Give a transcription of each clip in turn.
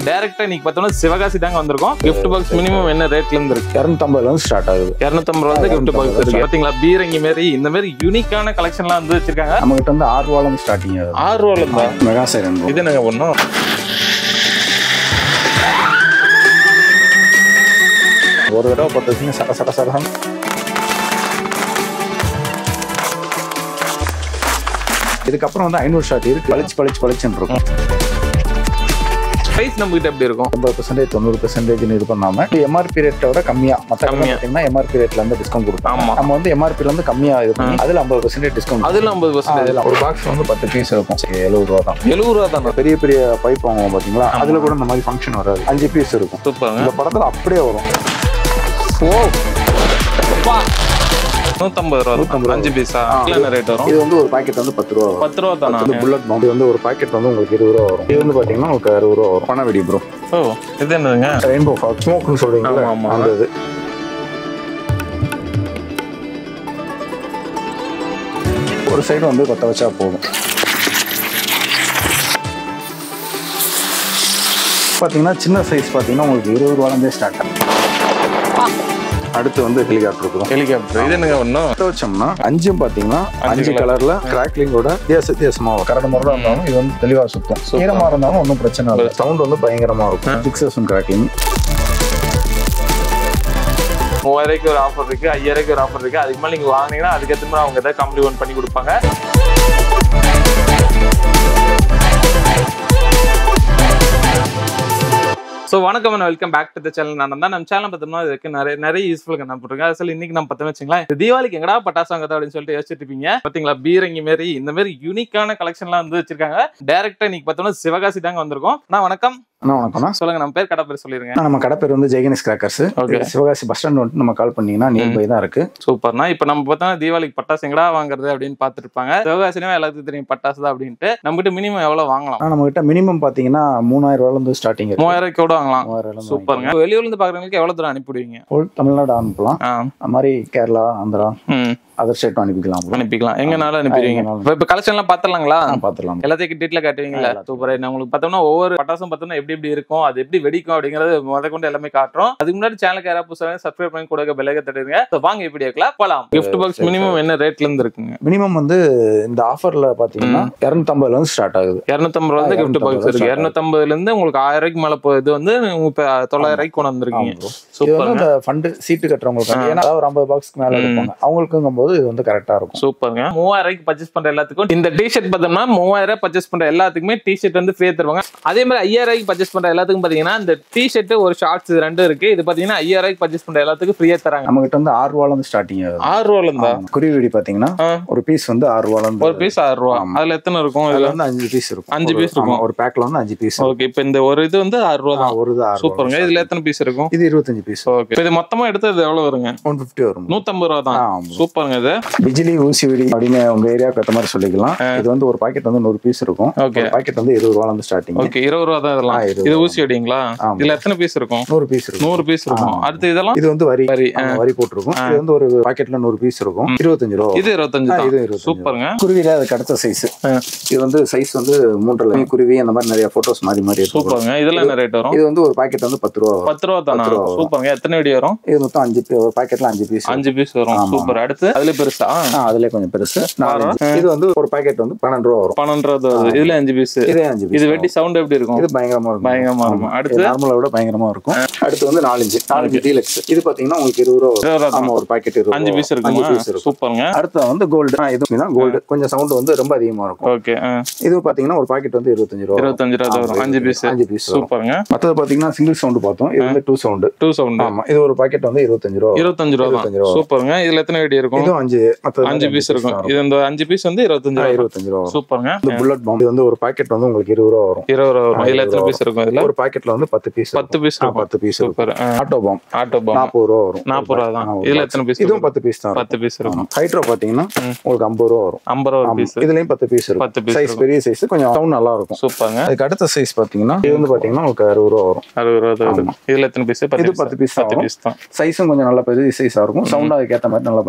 டேரக்டா இன்னைக்கு பார்த்தோம்னா சிவகாசி தாங்க வந்திருக்கோம் கிஃப்ட் பாக்ஸ் மினிமம் என்ன ரேட்ல இருந்து இருக்கு இரநூத்தம்பதுல இருந்து ஸ்டார்ட் ஆகுது இரநூத்தம்பது ரூபா கிஃப்ட் பாக்ஸ் இருக்கு பாத்தீங்களா பீரங்கி மாதிரி இந்த மாதிரி யூனிக்கான கலெக்ஷன்லாம் வந்து வச்சிருக்காங்க நம்ம கிட்ட வந்து ஆறு ரூபால இருந்து ஸ்டார்டிங் ஆகுது ஆறு ரூபால இருந்தா மெகா சைரன் இது என்னங்க பண்ணும் ஒரு தடவை பத்து வச்சுங்க சட சட சடம் இதுக்கப்புறம் வந்து ஐநூறு ஷாட் இருக்கு பளிச்சு பளிச்சு பளிச்சுன்னு இருக்கும் பிரைஸ் நம்ம கிட்ட எப்படி இருக்கும் ஐம்பது பர்சன்டேஜ் தொண்ணூறு பர்சன்டேஜ் இது பண்ணாம எம்ஆர்பி ரேட்டை விட கம்மியா மற்ற கம்மியா. பார்த்தீங்கன்னா எம்ஆர்பி ரேட்ல இருந்து டிஸ்கவுண்ட் கொடுப்பாங்க ஆமா. நம்ம வந்து எம்ஆர்பில இருந்து கம்மியா இது பண்ணி அதுல ஐம்பது பர்சன்டேஜ் டிஸ்கவுண்ட் அதுல ஐம்பது பர்சன்டேஜ் அதெல்லாம் ஒரு பாக்ஸ் வந்து பத்து பீஸ் இருக்கும் எழுபது ரூபா தான் எழுபது ரூபா தானே பெரிய பெரிய பைப் வாங்குவோம் பாத்தீங்களா அதுல கூட இந்த மாதிரி ஃபங்க்ஷன் வராது அஞ்சு பீஸ் இருக்கும் சூப்பருங்க இந்த படத்துல அப்படியே வரும் ஓ அப்பா. நூத்தம்பது ரூபா நூத்தம்பது தான். ரூபா. அஞ்சு பீஸா ஆ. என்ன ரேட் வரும் இது வந்து ஒரு பாக்கெட் வந்து பத்து ரூபா வரும் பத்து ரூபா தானா இது புல்லட் பம்ப் இது வந்து ஒரு பாக்கெட் வந்து உங்களுக்கு இருபது ரூபா வரும் இது வந்து பாத்தீங்கன்னா உங்களுக்கு அறுபது ரூபா வரும் பண வெடி ப்ரோ ஓ இது என்னதுங்க ரெயின்போ ஃபாக் ஸ்மோக்னு சொல்றீங்களா ஆமா, ஆமா. அந்த இது ஒரு சைடு வந்து பத்த வச்சா போதும் பார்த்தீங்கன்னா சின்ன சைஸ் பார்த்தீங்கன்னா உங்களுக்கு இருபது ரூபாலேருந்தே ஸ்டார்ட் ஆகும் அடுத்து வந்து ஹெலிகாப்டர் இருக்கும் ஹெலிகாப்டர் இது என்னங்க பண்ணும் பத்த வச்சோம்னா அஞ்சும் பார்த்தீங்கன்னா அஞ்சு அஞ்சு colour. கலர்ல கிராக்லிங்கோட வித்தியாச வித்தியாசமா வரும் கரடு முரடா இருந்தாலும் இது வந்து தெளிவா சுத்தம் Super. ஈரமா இருந்தாலும் ஒன்றும் பிரச்சனை இல்லை சவுண்ட் வந்து பயங்கரமா இருக்கும் சிக்ஸஸும் கிராக்லிங் மூவாயிரூபாய்க்கு ஒரு ஆஃபர் இருக்கு ஐயாயிரூபாய்க்கு ஒரு ஆஃபர் இருக்கு அதுக்கு மேல நீங்க வாங்குனீங்கன்னா அதுக்கேற்ற மாதிரி அவங்க ஏதாவது காம்ப்ளிமெண்ட் பண்ணி கொடுப்பாங்க ஸோ வணக்கம் and welcome back to the channel நான் தான் நம்ம சேனல் பார்த்தோம்னா இதுக்கு நிறைய நிறைய யூஸ்ஃபுல் நான் போட்டிருக்கேன் அசல் இன்னைக்கு நம்ம பார்த்தோம்னு வச்சுங்களேன் இந்த தீபாவளிக்கு எங்கடா பட்டாசு வாங்குறது அப்படின்னு சொல்லிட்டு யோசிச்சுட்டு இருப்பீங்க பார்த்தீங்களா பீரங்கி மாதிரி இந்த மாதிரி யூனிக்கான கலெக்ஷன்லாம் வந்து வச்சிருக்காங்க டேரக்டா இன்னைக்கு பார்த்தோம்னா சிவகாசி தாங்க வந்திருக்கோம் நான் வணக்கம் அண்ணா வணக்கம்ண்ணா சொல்லுங்க நம்ம பேர் கடை பேர் சொல்லிருங்க அண்ணா, நம்ம கடை பேர் வந்து Jayaganesh crackers Okay. Sivakasi bus stand வந்துட்டு நம்ம கால் பண்ணீங்கன்னா நியர்பை தான் இருக்கு சூப்பர்னா இப்போ நம்ம பார்த்தா தீபாவளிக்கு பட்டாசு எங்கடா வாங்குறது அப்படின்னு பார்த்துட்டு இருப்பாங்க சிவகாசினா எல்லாத்துக்கும் தெரியும் பட்டாசு தான் அப்படின்ட்டு நம்ம கிட்ட மினிமம் எவ்வளவு வாங்கலாம் ஆனா நம்ம கிட்ட மினிமம் பாத்தீங்கன்னா மூணாயிரம் ரூபாயில இருந்து ஸ்டார்டிங் இருக்கு மூவாயிரம் கூட வாங்கலாம் மூவாயிரம் ரூபாயில இருந்து சூப்பருங்க வெளியூர்ல இருந்து பாக்குறவங்களுக்கு எவ்வளவு தூரம் அனுப்பிடுவீங்க Whole தமிழ்நாடு அனுப்பலாம் ஆ, அது மாதிரி கேரளா ஆந்திரா ம், அதர் ஸ்டேட்டும் அனுப்பிக்கலாம் bro. அனுப்பிக்கலாம் எங்கனாலும் அனுப்பிடுவீங்க எங்கனாலும். இப்போ இப்போ கலெக்ஷன் எல்லாம் பாத்துலாங்களா ஆ, பாத்துடலாம் எல்லாத்தையும் டீட்ல காட்டுவீங்களா எல்லாத்தையும். சூப்பர் நான் உங்களுக்கு பார்த்தோம்னா ஒவ்வொரு பட்டாசும் பார்த்தோம்னா எப்படி எப்படி இருக்கும் அது எப்படி வெடிக்கும் அப்படிங்கறது முத கொண்டு எல்லாமே காட்டுறோம் அதுக்கு முன்னாடி சேனலுக்கு யாராவது புதுசாக சப்ஸ்கிரைப் பண்ணி கொடுக்க பெல்லைக்க தட்டுங்க So, வாங்க இப்படி இருக்கலாம் போலாம் கிஃப்ட் பாக்ஸ் மினிமம் என்ன ரேட்ல இருந்து இருக்குங்க மினிமம் வந்து இந்த ஆஃபர்ல பாத்தீங்கன்னா இருநூத்தம்பதுல இருந்து ஸ்டார்ட் ஆகுது இரநூத்தம்பது ரூபா வந்து கிஃப்ட் பாக்ஸ் இருக்கு இரநூத்தம்பதுல இருந்து உங்களுக்கு ஆயிரம் ரூபாய்க்கு மேல போகுது வந்து இப்ப தொள்ளாயிரம் ரூபாய்க்கு கொண்டு வந்திருக்கீங்க ஆமா bro. இது சூப்பர் வந்து இந்த ஃபண்ட் சீட்டு கட்டுறவங்களுக்கு ஏன்னா அதாவது ஒரு ஐம்பது பாக்ஸ்க்கு மேல எடுப்பாங்க அவங்களுக்குங்கும் போது இது வந்து கரெக்டா இருக்கும் சூப்பருங்க மூவாயிரம் ரூபாய்க்கு பர்ச்சேஸ் பண்ற எல்லாத்துக்கும் இந்த டிஷர்ட் பார்த்தோம்னா மூவாயிரம் ரூபாய் பர்ச்சேஸ் பண்ற எல்லாத்துக்குமே டிஷர்ட் வந்து ஃப்ரீயா தருவாங்க அதே மாதிரி ஐயாயிரம் ரூபாய்க்கு பர்ச்சேஸ் பண்ற எல்லாத்துக்கும் பாத்தீங்கன்னா இந்த டிஷர்ட் ஒரு ஷார்ட்ஸ் ரெண்டும் இருக்கு இது பாத்தீங்கன்னா ஐயாயிரம் ரூபாய்க்கு பர்ச்சேஸ் பண்ற எல்லாத்துக்கும் ஃப்ரீயா தராங்க நம்ம கிட்ட வந்து ஆறு ரூபால இருந்து ஸ்டார்டிங் ஆகுது ஆறு ரூபால இருந்தா ஆமா. குருவி பாத்தீங்கன்னா ஆ. ஒரு பீஸ் வந்து ஆறு ரூபால இருந்து ஒரு பீஸ் ஆறு ரூபா ஆமா. அதுல எத்தனை இருக்கும் அதுல இதுல வந்து அஞ்சு பீஸ் இருக்கும் அஞ்சு ஒரு- piece இருக்கும். ஆமா, ஒரு பேக்ல வந்து அஞ்சு பீஸ் ஓகே இப்போ இந்த ஒரு இது வந்து ஆறு ரூபா தான் ஒரு இது ஆறு சூப்பருங்க இதுல எத்தனை பீஸ் இருக்கும் இது இருபத்தஞ்சு பீஸ் ஓகே இது மொத்தமா எடுத்தது எவ்வளவு வருங்க ஒன் பிப்டி வரும் நூத்தம்பது ரூபா தான் ஆமா. சூப்பருங்க இது பிஜிலி ஊசி வெடி அப்படின்னு உங்க ஏரியாவுக்கு ஏற்ற மாதிரி சொல்லிக்கலாம் இது வந்து ஒரு பாக்கெட் வந்து நூறு பீஸ் இருக்கும் ஓகே பாக்கெட் வந்து இருபது ரூபால இருந்து ஸ்டார்டிங் ஓகே இருபது ரூபா தான் இதெல்லாம் ஆ, இருபது இது ரூபா. ஊசி அடிங்களா ஆமா. இதுல எத்தனை பீஸ் இருக்கும் நூறு பீஸ் இருக்கும் நூறு பீஸ் இருக்கும் ஆமா. அடுத்து இதெல்லாம் இது வந்து வரி வரி ஆ. ஆமா, வரி போட்டிருக்கும் இது வந்து ஒரு பாக்கெட்ல நூறு பீஸ் இருக்கும் இருபத்தஞ்சு ரூபா இது இருபத்தஞ்சு ஆ, தான் இது இருபத்தஞ்சு சூப்பருங்க குருவில அதுக்கு அடுத்த சைஸ் ஆ. இது வந்து சைஸ் வந்து மூன்றரை குருவி அந்த மாதிரி நிறைய போட்டோஸ் மாறி மாறி இருக்கும் சூப்பருங்க இதெல்லாம் என்ன ரேட் வரும் இது வந்து ஒரு பாக்கெட் வந்து பத்து ரூபா வரும் பத்து ரூபா தானா பத்து ரூபா வரும். சூப்பருங்க எத்தனை வெடி வரும் இது மொத்தம் அஞ்சு பீ- ஒரு பாக்கெட்ல அஞ்சு பீஸ் அஞ்சு பீஸ் வரும் ஆமா. சூப்பர் அடுத்து அதுல பெருசா அதுல கொஞ்சம் பெருசு நாலஞ்சு. இது வந்து ஒரு பாக்கெட் வந்து பன்னெண்டு ரூபா வரும் பன்னெண்டு ரூபா வருது இதுல அஞ்சு பீஸ் இதே அஞ்சு இது பீஸ் வெட்டி சவுண்ட் எப்படி இருக்கும் இது பயங்கரமா இருக்கும் பயங்கரமா இருக்கும் அடுத்து நார்மலா விட பயங்கரமா இருக்கும் அடுத்து வந்து நாலஞ்சு நாலஞ்சு டீலக்ஸ் இது பாத்தீங்கன்னா உங்களுக்கு இருபது ரூபா வரும் இருபது ரூபா ஆமா தான் ஒரு பாக்கெட் இருபது அஞ்சு ரூபா பீஸ் வரும். அஞ்சு இருக்குமா பீஸ் இருக்கும் சூப்பருங்க அடுத்து வந்து கோல்டு இது கோல்டு கொஞ்சம் சவுண்ட் வந்து ரொம்ப அதிகமா இருக்கும் ஓகே இது பாத்தீங்கன்னா ஒரு பாக்கெட் வந்து இருபத்தஞ்சு ரூபா வரும். இருபத்தஞ்சு ரூபா தான் வரும் அஞ்சு பீஸ் அஞ்சு பீஸ் வரும் சூப்பருங்க மத்தது பாத்தீங்கன்னா சிங்கிள் சவுண்ட் பார்த்தோம் இது வந்து டூ சவுண்ட் டூ சவுண்ட் ஆமா இது ஒரு பாக்கெட் வந்து இருபத்தஞ்சு ரூபா வரும். இருபத்தஞ்சு ரூபா இருபத்தஞ்சு தான் ரூபா. சூப்பருங்க இதுல எத்தனை வெடி இருக்கும் இதுவும் அஞ்சு மத்தது அஞ்சு பீஸ் இருக்கும் இது இந்த அஞ்சு பீஸ் வந்து இருபத்தஞ்சு ரூபா தான். இருபத்தஞ்சு ரூபா வரும். சூப்பருங்க இந்த புல்லட் பாம்பு இது வந்து ஒரு பாக்கெட் வந்து உங்களுக்கு இருபது ரூபா வரும் இருபது ரூபா வரும் இதுல இருபது எத்தனை ரூபா பீஸ் இருக்கும் இதுல ஒரு பாக்கெட்ல வந்து பத்து பீஸ் பத்து பீஸ் இருக்கும் பத்து பீஸ் இருக்கும் super auto bomb auto bomb நாற்பது ரூபா வரும் நாற்பது ரூபா தான் ஆ, ஒரு இதுல box. எத்தனை பீஸ் இதுவும் பத்து பீஸ் தான் பத்து பீஸ் இருக்கும் ஹைட்ரோ பாத்தீங்கன்னா உங்களுக்கு ஐம்பது ரூபா வரும் ஐம்பது ரூபா ஆமா. பீஸ் இதுலயும் பத்து பீஸ் இருக்கும் பத்து பீஸ் சைஸ் பெரிய சைஸ் கொஞ்சம் சவுண்ட் நல்லா இருக்கும் சூப்பருங்க அதுக்கு அடுத்த சைஸ் பாத்தீங்கன்னா இது வந்து பாத்தீங்கன்னா உங்களுக்கு அறுபது ரூபா வரும் அறுபது ரூபா தான் வருது இதுல எத்தனை பீஸ் இது பத்து பத்து பீஸ் பத்து ஆகும் பீஸ் தான் சைஸும் கொஞ்சம் நல்ல பெரிய சைஸா இருக்கும் சவுண்ட் அதுக்கு ஏத்த மாதிரி நல்ல பலமா இருக்கும்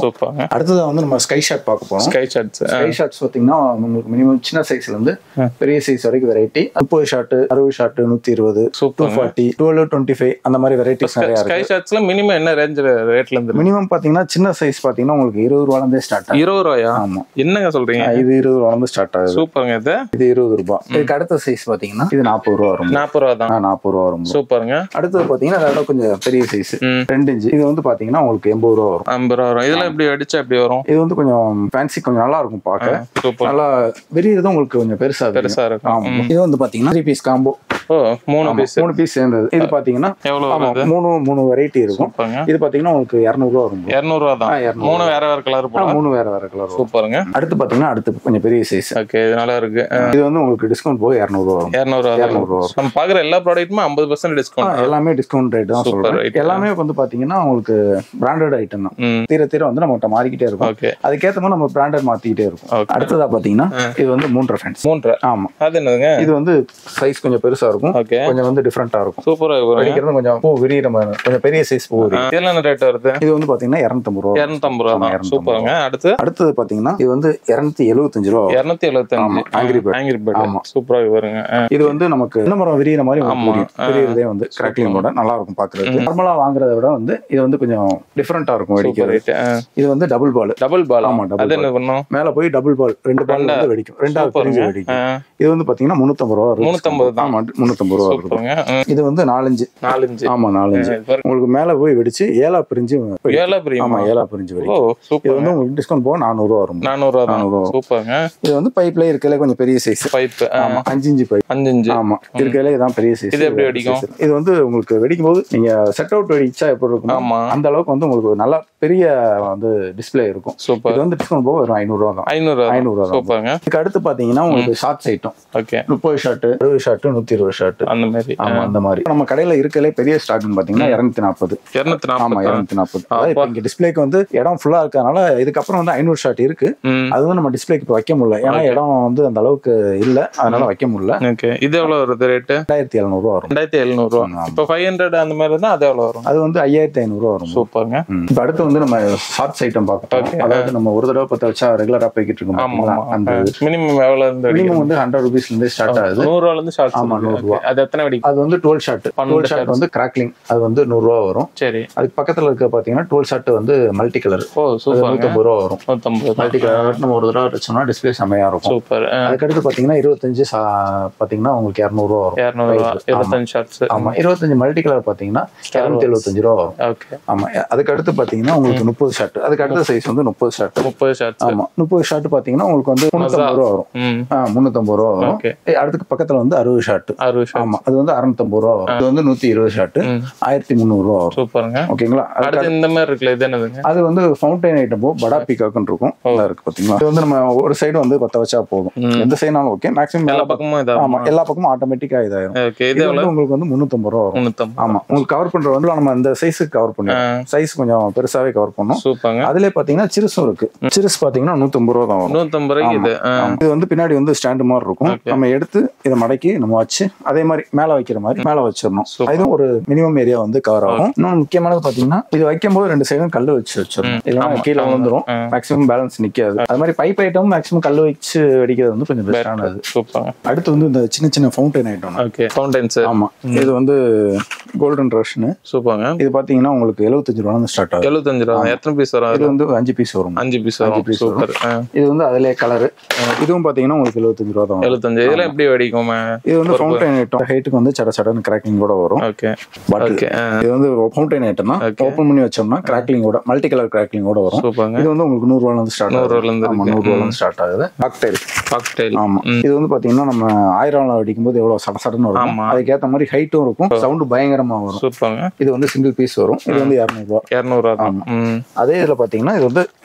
சூப்பர்ங்க அடுத்ததா வந்து நம்ம ஸ்கை ஷாட் பார்க்க போறோம் ஸ்கை ஷாட்ஸ் ஸ்கை ஷாட்ஸ் பார்த்தீங்கன்னா உங்களுக்கு மினிமம் சின்ன சைஸ்ல இருந்து பெரிய சைஸ் வரைக்கும் வெரைட்டி முப்பது ஷாட் அறுபது ஷாட் நூத்தி இருபது two super forty twelve twenty five அந்த மாதிரி வெரைட்டிஸ் நிறைய ஸ்கை இருக்கு ஷாட்ஸ்ல மினிமம் என்ன ரேஞ்ச் ரேட்ல இருந்து மினிமம் பாத்தீங்கன்னா சின்ன சைஸ் பாத்தீங்கன்னா உங்களுக்கு இருபது ரூபாலேருந்தே ஸ்டார்ட் ஆகும் இருபது ரூபாயா ஆமா என்னங்க சொல்றீங்க இது இருபது ரூபாலேருந்து ஸ்டார்ட் ஆகுது சூப்பருங்க இது இது இருபது ரூபாய் இதுக்கு அடுத்த சைஸ் பாத்தீங்கன்னா இது நாற்பது ரூபா வரும் நாற்பது ரூபா தான் ஆ, நாற்பது ரூபா வரும் சூப்பருங்க அடுத்தது பாத்தீங்கன்னா அதோட கொஞ்சம் பெரிய சைஸ் ம். ரெண்டு இன்ச்சு இது வந்து பாத்தீங்கன்னா உங்களுக்கு எண்பது ரூபா வரும் ஐம்பது ரூபா வரும் இதெல்லாம் எப்படி அடிச்சா எப்படி வரும் இது வந்து கொஞ்சம் ஃபேன்சி கொஞ்சம் நல்லா இருக்கும் பார்க்க சூப்பர் நல்லா விரியுறது உங்களுக்கு கொஞ்சம் பெருசா தெரியும். பெருசா இருக்கும் ஆமா இது வந்து பாத்தீங்கன்னா த்ரீ பீஸ் காம்போ ஓ மூணு பீஸ் மூணு பீஸ் சேர்ந்தது இது பாத்தீங்கன்னா எவ்வளவு ஆமா வருது மூணு மூணு வெரைட்டி இருக்கும் சூப்பருங்க இது பாத்தீங்கன்னா உங்களுக்கு இரநூறுவா வரும் bro. இருநூறு ரூபா தான் ஆ, 200 மூணு வேற வேற கலர் ஆ, போல மூணு வேற வேற கலர் வரும் சூப்பருங்க அடுத்து பாத்தீங்கன்னா அடுத்து கொஞ்சம் பெரிய சைஸ் ஓகே இது நல்லா இருக்கு இது வந்து உங்களுக்கு டிஸ்கவுண்ட் போக இரநூறுவா வரும் இருநூறு ரூபா தான். இரநூறுவா வரும் நம்ம பாக்குற எல்லா ப்ராடக்ட்டுமே ஐம்பது பர்சன்ட் ஆ, டிஸ்கவுண்ட் எல்லாமே டிஸ்கவுண்ட் ரேட் தான் Super சொல்றேன் rate. எல்லாமே வந்து பாத்தீங்கன்னா உங்களுக்கு பிராண்டட் ஐட்டம் தான் ம் தீர தீர வந்து நம்மகிட்ட மாறிக்கிட்டே இருக்கும் ஓகே அதுக்கேத்த மாதிரி நம்ம பிராண்டட் மாத்திக்கிட்டே இருக்கும் Okay. அடுத்ததா பாத்தீங்கன்னா இது வந்து மூன்றரை ஃபேன்ஸ் மூன்றரை ஆமா அது என்னதுங்க இது வந்து சைஸ் கொஞ்சம் பெருசா இருக்கும் ஓகே கொஞ்சம் வந்து டிஃப்ரெண்டா இருக்கும் சூப்பரா இருக்கு வெடிக்கிறது கொஞ்சம் பூ விரியிற மாதிரி கொஞ்சம் பெரிய சைஸ் பூ விரியும் இதெல்லாம் என்ன ரேட் வருது இது வந்து பாத்தீங்கன்னா இரநூத்தம்பது ரூபா இருநூத்தம்பது ரூபா ஆமா, தான் 250 சூப்பருங்க அடுத்து அடுத்தது பாத்தீங்கன்னா இது வந்து இருநூத்தி எழுபத்தஞ்சு ரூபா வரும். இருநூத்தி எழுபத்தஞ்சு ஆமா, Angry Bird. ஆங்கிரி பேர்ட் ஆமா. சூப்பரா வருங்க ஆ, இது வந்து நமக்கு என்ன மரம் விரியிற மாதிரி உங்களுக்கு ஆமா. புரியும் ஆ. விரியிறதே வந்து கிராக்லிங்கோட நல்லா இருக்கும் பாக்குறதுக்கு நார்மலா வாங்குறத விட வந்து இது வந்து கொஞ்சம் டிஃப்ரெண்டா இருக்கும் சூப்பர் வெடிக்கிறது ரேட் இது வந்து டபுள் பால் டபுள் பால் ஆமா, double அது என்ன பண்ணும் மேல போய் டபுள் பால் ரெண்டு பால் ரெண்டா? வந்து வெடிக்கும் ரெண்டாவது பிரிஞ்சு சூப்பருங்க வெடிக்கும் ஆ, இது வந்து பாத்தீங்கன்னா முன்னூத்தம்பது ரூபா வரும். 350 தான். ஆமா முன்னூத்தம்பது ரூபா இருக்கும் சூப்பருங்க ம், இது வந்து நாலஞ்சு நாலஞ்சு ஆமா நாலஞ்சு இது பாருங்க. உங்களுக்கு மேல போய் வெடிச்சு ஏழா பிரிஞ்சு வெடிக்கும். ஏழா பிரியுமா ஆமா ஏழா பிரிஞ்சு ஓ வெடிக்கும் இது சூப்பர் வந்து உங்களுக்கு டிஸ்கவுண்ட் போக நானூறு ரூபா வரும் நானூறு ரூபா தான் 400 ரூபா. சூப்பருங்க இது வந்து பைப்ல இருக்கல கொஞ்சம் பெரிய சைஸ் பைப்பு ஆமா அஞ்சு இன்ச்சு பைப் அஞ்சு அஞ்சு ஆமா இருக்கல இதான் பெரிய சைஸ் இது எப்படி வெடிக்கும்? இது வந்து உங்களுக்கு வெடிக்கும் போது நீங்க செட் அவுட் வெடிச்சா எப்படி இருக்கும் ஆமா அந்த அளவுக்கு வந்து உங்களுக்கு ஒரு நல்ல பெரிய வந்து டிஸ்ப்ளே இருக்கும் சூப்பர் இது வந்து டிஸ்கவுண்ட் போக ஒரு ஐநூறு ரூபா தான் ஐநூறு ரூபா ஐநூறு ரூபா தான். சூப்பருங்க இதுக்கு அடுத்து பாத்தீங்கன்னா உங்களுக்கு ஷார்ட்ஸ் ஐட்டம் ஓகே முப்பது ஷார்ட் அறுபது ஷார்ட் நூத்தி இருபது ஷார்ட் அந்த மாதிரி ஆமா அந்த மாதிரி நம்ம கடையில இருக்கலே பெரிய ஸ்டாக்னு பாத்தீங்கன்னா இருநூத்தி நாற்பது இருநூத்தி ஆமா நாற்பது இருநூத்தி நாற்பது அதாவது இப்ப இங்க டிஸ்பிளேக்கு வந்து இடம் ஃபுல்லா இருக்கறனால இதுக்கப்புறம் வந்து ஐநூறு ஷாட் இருக்கு ம் அது வந்து நம்ம டிஸ்பிளேக்கு இப்போ வைக்க முடியல ஏன்னா இடம் வந்து அந்த அளவுக்கு இல்ல அதனால வைக்க முடியல ஓகே இது எவ்வளவு வருது ரேட்டு ரெண்டாயிரத்தி எழுநூறு ரூபா வரும் ரெண்டாயிரத்தி எழுநூறு ரூபா ஆமா. இப்போ ஃபைவ் ஹண்ட்ரட் அந்த மாதிரி இருந்தா அது எவ்வளவு வரும் அது வந்து ஐயாயிரத்தி ஐநூறு ரூபா வரும் சூப்பருங்க ம். இப்ப அடுத்து வந்து நம்ம ஷார்ட்ஸ் ஐட்டம் பார்க்கலாம் Okay. அதாவது நம்ம ஒரு தடவை பத்த வச்சா ரெகுலரா போய்கிட்டு இருக்கோம் ஆமா பாத்தீங்களா? ஆமா அந்த மினிமம் எவ்வளவு இருந்து மினிமம் வெடிக்கும் வந்து ஹண்ட்ரட் ருபீஸ்ல இருந்தே ஸ்டார்ட் ஆகுது நூறு ரூபால இருந்து ஷார்ட்ஸ் ஆமா, நூறு ரூபா. அது எத்தனை வெடிக்கும் அது வந்து டுவெல் ஷாட் பன்னெண்டு டுவெல் ஷாட் shots. வந்து கிராக்லிங் அது வந்து நூறு ரூபா வரும் சரி அதுக்கு பக்கத்துல இருக்க பாத்தீங்கன்னா டுவெல் ஷாட் வந்து மல்டி கலர் ஓ சூப்பருங்க நூத்தம்பது ரூபா வரும் நூத்தம்பது மல்டி கலர் நம்ம ஒரு தடவை வச்சோம்னா டிஸ்பிளே செமையா இருக்கும் சூப்பர் அதுக்கடுத்து பாத்தீங்கன்னா இருபத்தஞ்சு சா- பாத்தீங்கன்னா உங்களுக்கு இரநூறு ரூபா வரும் இரநூறு ரூபா Price. இருபத்தஞ்சு ஷார்ட்ஸ் ஆமா இருபத்தஞ்சு மல்டி கலர் பாத்தீங்கன்னா இரநூத்தி எழுபத்தஞ்சு ரூபா வரும் ஓகே ஆமா அதுக்கு அடுத்து பாத்தீங்கன்னா உங்களுக்கு முப்பது ஷாட் அதுக்கு அடுத்த சைஸ் வந்து முப்பது ஷாட் முப்பது ஷார்ட்ஸ் ஆமா முப்பது ஷாட் பாத்தீங்கன்னா உங்களுக்கு வந்து முன்னூத்தம்பது ரூபா வரும் ம் ஆ, முன்னூத்தம்பது ரூபா வரும் ஓகே ஏய், அடுத்துக்கு பக்கத்துல வந்து அறுபது ஷாட் அறுபது ஷார்ட் ஆமா அது வந்து அறுநூத்தம்பது ரூபா வரும் இது வந்து நூத்தி இருபது ஷாட் ம் ஆயிரத்தி முந்நூறு ரூபா வரும் சூப்பருங்க ஓகேங்களா அதுக்கு அடுத்து இந்த மாதிரி இருக்குல்ல இது என்னதுங்க அது வந்து ஃபவுண்டைன் ஐட்டம் போ படா பீக்காக்குன்னு இருக்கும் நல்லா இருக்கு பாத்தீங்களா இது வந்து நம்ம ஒரு சைடு வந்து பத்த வச்சா போதும் ம். எந்த சைடுனாலும் ஓகே மேக்ஸிமம் எல்லா பக்கமும் இதாகும் ஆமா எல்லா பக்கமும் ஆட்டோமேட்டிக்கா இதாயிரும் ஓகே இது இது எவ்வளவு வந்து உங்களுக்கு வந்து முன்னூத்தம்பது ரூபா வரும் முன்னூத்தம்பது ஆமா உங்களுக்கு கவர் பண்ற வந்து நம்ம அந்த சைஸுக்கு கவர் பண்ணுவோம் சைஸ் கொஞ்சம் பெருசாவே கவர் பண்ணும் சூப்பருங்க அதுல பாத்தீங்கன்னா சிறுசும் இருக்கு சிறுசு பாத்தீங்கன்னா நூத்தம்பது ரூபா தான் வரும் நூத்தம்பது ரூபாய்க்கு இது ஆ, ஆமா. இது வந்து பின்னாடி வந்து ஸ்டாண்டு மாதிரி இருக்கும் Okay. நம்ம எடுத்து இதை மடக்கி நம்ம வச்சு அதே மாதிரி மேல வைக்கிற மாதிரி மேல வச்சிடணும் Super. இதுவும் ஒரு மினிமம் ஏரியா வந்து கவர் ஆகும் இன்னும் முக்கியமானது பாத்தீங்கன்னா இது வைக்கும் போது ரெண்டு சைடும் கல் வச்சு வச்சிடணும் இல்லைன்னா ஆமா. கீழே விழுந்துரும் ஆ. மேக்ஸிமம் பேலன்ஸ் நிக்காது அது மாதிரி பைப் ஐட்டம் மேக்ஸிமம் கல் வச்சு வெடிக்கிறது வந்து கொஞ்சம் பெஸ்டானது சூப்பருங்க அடுத்து வந்து இந்த சின்ன சின்ன ஃபவுண்டைன் ஐட்டம் ஓகே ஃபவுண்டைன்ஸ் ஆமா இது வந்து கோல்டன் ரஷ்னு சூப்பருங்க இது பாத்தீங்கன்னா உங்களுக்கு எழுபத்தஞ்சு ரூபா ஸ்டார்ட் ஆகும் எழுபத்தஞ்சு ரூபா எத்தனை பீஸ் வரும் இது அது? வந்து அஞ்சு பீஸ் வரும் அஞ்சு பீஸ் வரும் piece சூப்பர் இது வந்து அதிலே கலர் இதுவும் பாத்தீங்கன்னா உங்களுக்கு எழுபத்தஞ்சு ரூபா தான் வரும். எழுபத்தஞ்சு இதெல்லாம் எப்படி வெடிக்கும் இது வந்து ஃபவுண்டைன் ஐட்டம் ஹைட்டுக்கு வந்து சட சடன்னு கிராக்கிங் கூட வரும் ஓகே பாட்டில் ஓகே இது வந்து ஃபவுண்டைன் ஐட்டம் தான் Okay. ஓப்பன் பண்ணி வச்சோம்னா கிராக்லிங்கோட மல்டி கலர் கிராக்லிங்கோட வரும் சூப்பருங்க இது வந்து உங்களுக்கு நூறு ரூபாயில இருந்து ஸ்டார்ட் நூறு ஆகுது ரூபாயில இருந்து ஆமா இருக்கு. நூறு ரூபாயில இருந்து ஸ்டார்ட் ஆகுது காக்டைல் காக்டெயில் ஆமா இது வந்து பாத்தீங்கன்னா நம்ம ஆயிரம் அடிக்கும் போது எவ்வளவு சட சடன்னு வரும் ஆமா. அதுக்கேத்த மாதிரி ஹைட்டும் இருக்கும் சவுண்ட் பயங்கரமா வரும் சூப்பருங்க இது வந்து சிங்கிள் பீஸ் வரும் இது வந்து இரநூறு ரூபா இரநூறுவா தான் ம் அதே இதுல பாத்தீங்கன்னா இது வந்து